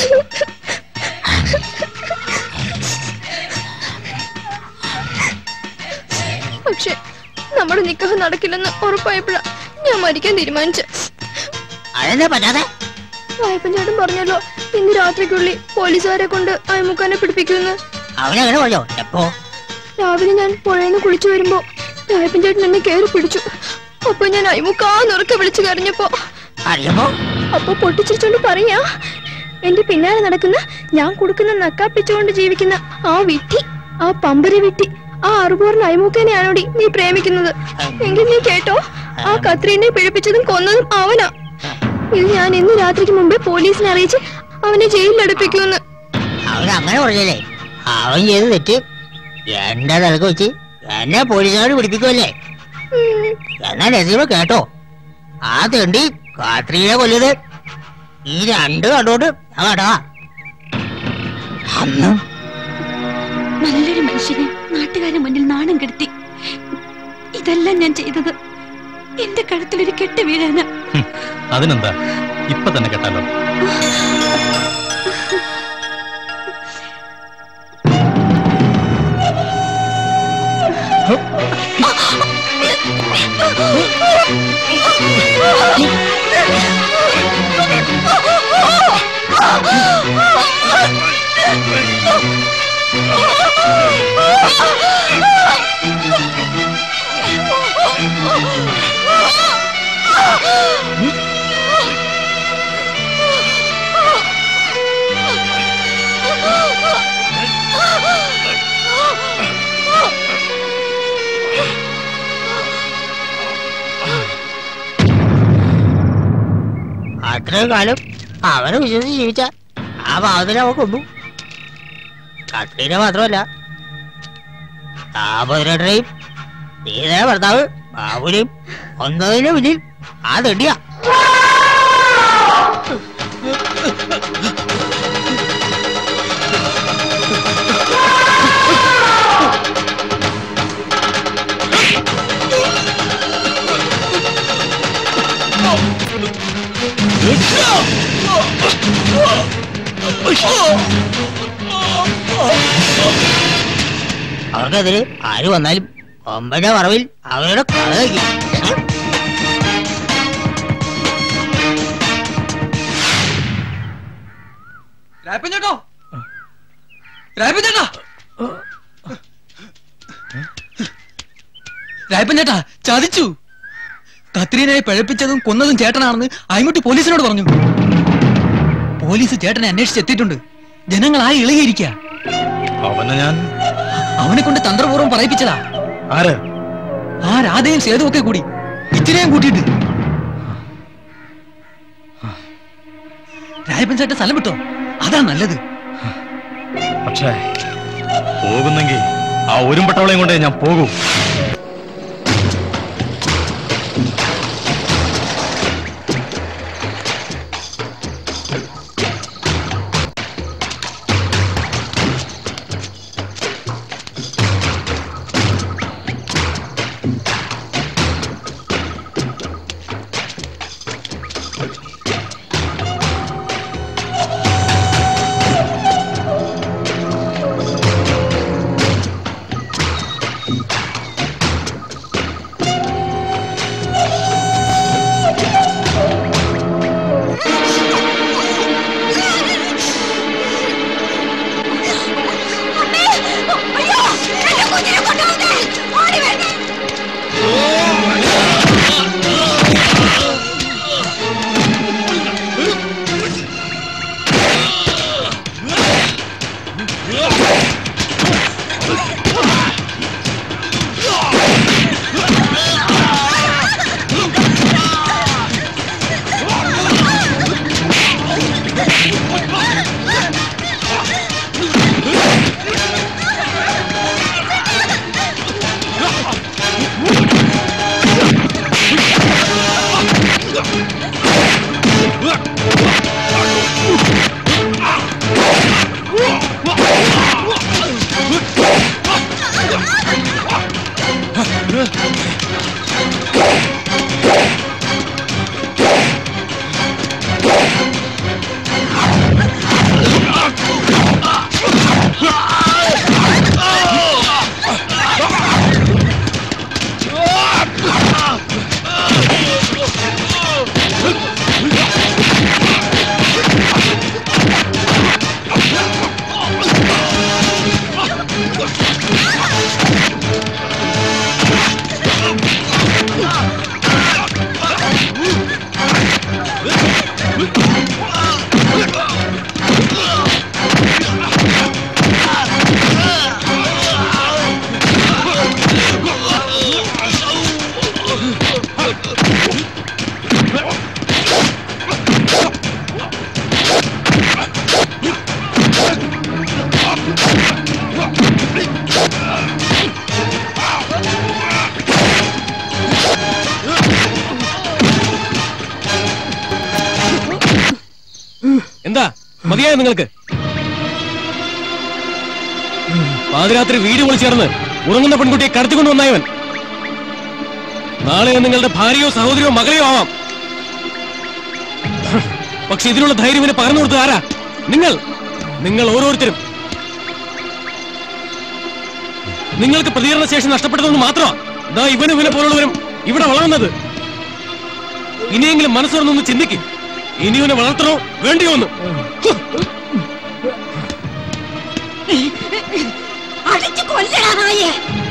പക്ഷെ നമ്മുടെ നിക്കഹ് നടക്കില്ലെന്ന് ഉറപ്പായപ്പോഴാ ഞാൻ മരിക്കാൻ തീരുമാനിച്ചു അതെന്താ പറ്റാതെ വായ്പഞ്ചാട്ടൻ പറഞ്ഞല്ലോ ഇന്ന് രാത്രിക്കുള്ളിൽ പോലീസുകാരെ കൊണ്ട് അയമുക്കാനെ പിടിപ്പിക്കുമെന്ന് അവനങ്ങനെ പറഞ്ഞോ എപ്പോ രാവിലെ ഞാൻ പുഴയിൽ നിന്ന് കുളിച്ചു വരുമ്പോ രായപ്പൻചേട്ടൻ എന്നെ കയറി പിടിച്ചു അപ്പൊ ഞാൻ അയിമുക്കാന്നുറക്കെ വിളിച്ചു കരഞ്ഞപ്പോ അറിയുമ്പോ അപ്പൊ പൊട്ടിച്ചിരിച്ചോണ്ട് പറയാ എന്റെ പിന്നാലെ നടക്കുന്ന ഞാൻ കൊടുക്കുന്ന നക്കാപ്പിച്ചുകൊണ്ട് ജീവിക്കുന്ന ആ വിട്ടി ആ പമ്പര വിട്ടി ആ അറുപൂറിന് അയമുക്കനെയാണോടി നീ പ്രേമിക്കുന്നത് എങ്കിൽ നീ കേട്ടോ ആ കത്രീനെ പിഴപ്പിച്ചതും കൊന്നതും അവനാ ഇത് ഞാൻ ഇന്ന് രാത്രിക്ക് മുമ്പേ പോലീസിനെ അറിയിച്ച് അവനെ ജയിലിൽ അടുപ്പിക്കുമെന്ന് അവൻ അങ്ങനെ പറഞ്ഞല്ലേ അവൻ ചെയ്ത് തെറ്റ് എന്റെ തലക്ക് വെച്ച് എന്നെ പോലീസുകാർ പിടിപ്പിക്കുമല്ലേ എന്നാ നസീബ കേട്ടോ ആ തെണ്ടി കാത്രീനെ കൊല്ലത് ഈ രണ്ട് കണ്ടോണ്ട് ഞാൻ കേട്ടാ അന്ന് നല്ലൊരു മനുഷ്യനെ നാട്ടുകാരുടെ മുന്നിൽ നാണം കെടുത്തി ഇതെല്ലാം ഞാൻ ചെയ്തത് എന്റെ കഴുത്തിലൊരു കെട്ട് വീഴാനാ അതിനെന്താ ഇപ്പൊ തന്നെ കേട്ടാലോ അത്രയും കാലം അവനെ വിശ്വസിച്ച് ജീവിച്ച ആ പാവത്തിനെ അവൻ കൊന്നു കത്രീനെ മാത്രമല്ല താപതിരേട്ടനെയും നീതേ ഭർത്താവ് ബാബുനെയും ഒന്നതിന് മുന്നിൽ ആ തെണ്ടിയാ അവർക്കെതിരെ ആര് വന്നാലും ഒമ്പന്റെ മറവിൽ അവരുടെ കഥ കഴിക്കും രായപ്പൻചേട്ടോ രായപ്പൻചേട്ടാ രായപ്പൻചേട്ടാ ചതിച്ചു കത്രീനെ പഴപ്പിച്ചതും കൊന്നതും ചേട്ടനാണെന്ന് അയമുട്ടി പോലീസിനോട് പറഞ്ഞു പോലീസ് ചേട്ടനെ അന്വേഷിച്ചെത്തിയിട്ടുണ്ട് ജനങ്ങളായി ഇളകിയിരിക്കുക അവനെ ഞാൻ അവനെ കൊണ്ട് തന്ത്രപൂർവ്വം പറയിപ്പിച്ചതാ ആര് ആ രാധയും സേതുവും ഒക്കെ കൂടി ഇച്ചിരിയും കൂട്ടിയിട്ട് രായപ്പൻ ചേട്ടൻ സ്ഥലം വിട്ടോ അതാ നല്ലത് പക്ഷേ പോകുന്നെങ്കിൽ ആ ഒരുമ്പട്ടവളെയും കൊണ്ടേ ഞാൻ പോകൂ എന്താ മതിയായോ നിങ്ങൾക്ക് പാതിരാത്രി വീട് വിളിച്ചേർന്ന് ഉറങ്ങുന്ന പെൺകുട്ടിയെ കടത്തിക്കൊണ്ട് വന്നായവൻ നാളെ നിങ്ങളുടെ ഭാര്യയോ സഹോദരിയോ മകളെയോ ആവാം പക്ഷെ ഇതിനുള്ള ധൈര്യം ഇവന് പകർന്നു കൊടുത്തത് ആരാ നിങ്ങൾ നിങ്ങൾ ഓരോരുത്തരും നിങ്ങൾക്ക് പ്രതികരണ ശേഷി നഷ്ടപ്പെട്ടതെന്ന് മാത്രമാ ദാ ഇവനും ഇവനെ പോലുള്ളവരും ഇവിടെ വളർന്നത് ഇനിയെങ്കിലും മനസ്സ് തുറന്നൊന്ന് ചിന്തിക്കും ഇനി ഇവനെ വളർത്തണോ വേണ്ടിയോ എന്ന് അടിച്ചു കൊല്ലടാ നായെ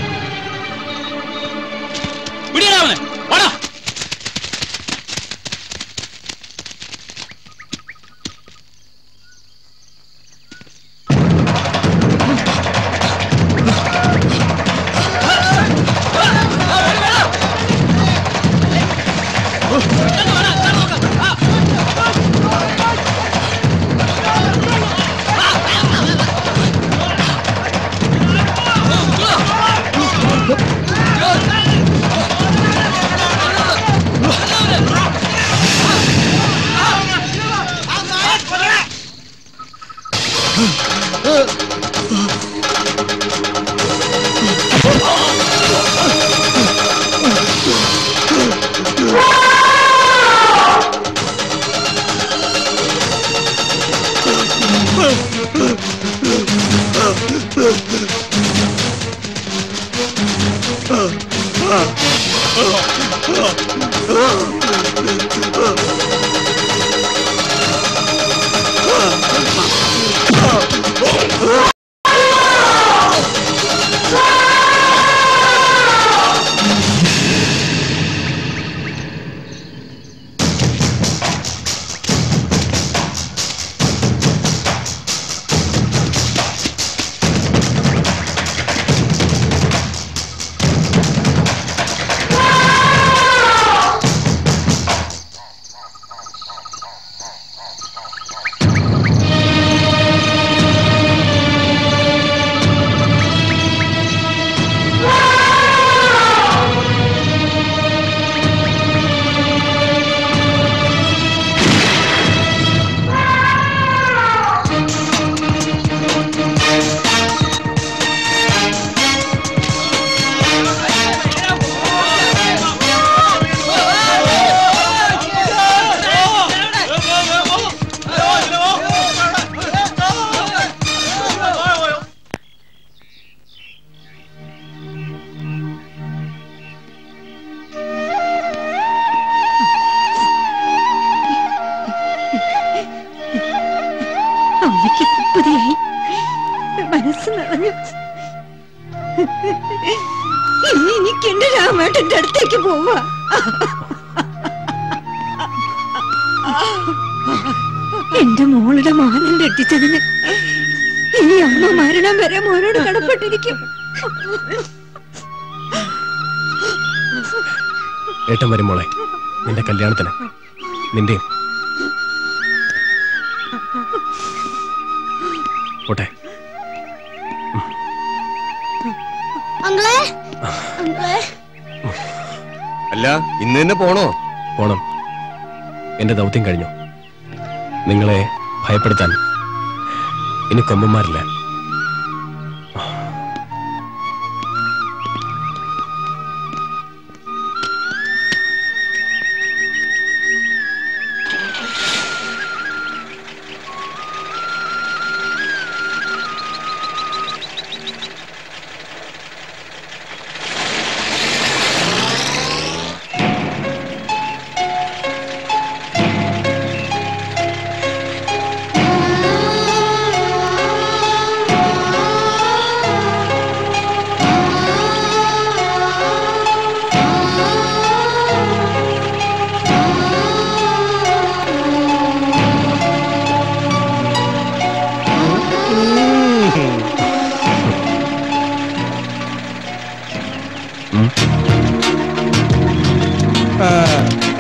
അമ്മയ്ക്ക് പുതിയായി മനസ്സ് നിറഞ്ഞു ഇനി എനിക്ക് എന്റെ രാമേട്ടന്റെ അടുത്തേക്ക് പോവാ എന്റെ മോളുടെ മാനം രട്ടിച്ചതിന് ഇനി അമ്മ മരണം വരെ മോനോട് കടപ്പെട്ടിരിക്കും ഏട്ടൻ വരും മോളെ നിന്റെ കല്യാണത്തിന് നിന്റെയും പോട്ടെ അങ്ങളെ അങ്ങളെ അല്ല ഇന്ന് തന്നെ പോണോ പോണം എന്റെ ദൗത്യം കഴിഞ്ഞു നിങ്ങളെ ഭയപ്പെടുത്താൻ ഇനി കൊമ്പന്മാരില്ല ആ ആ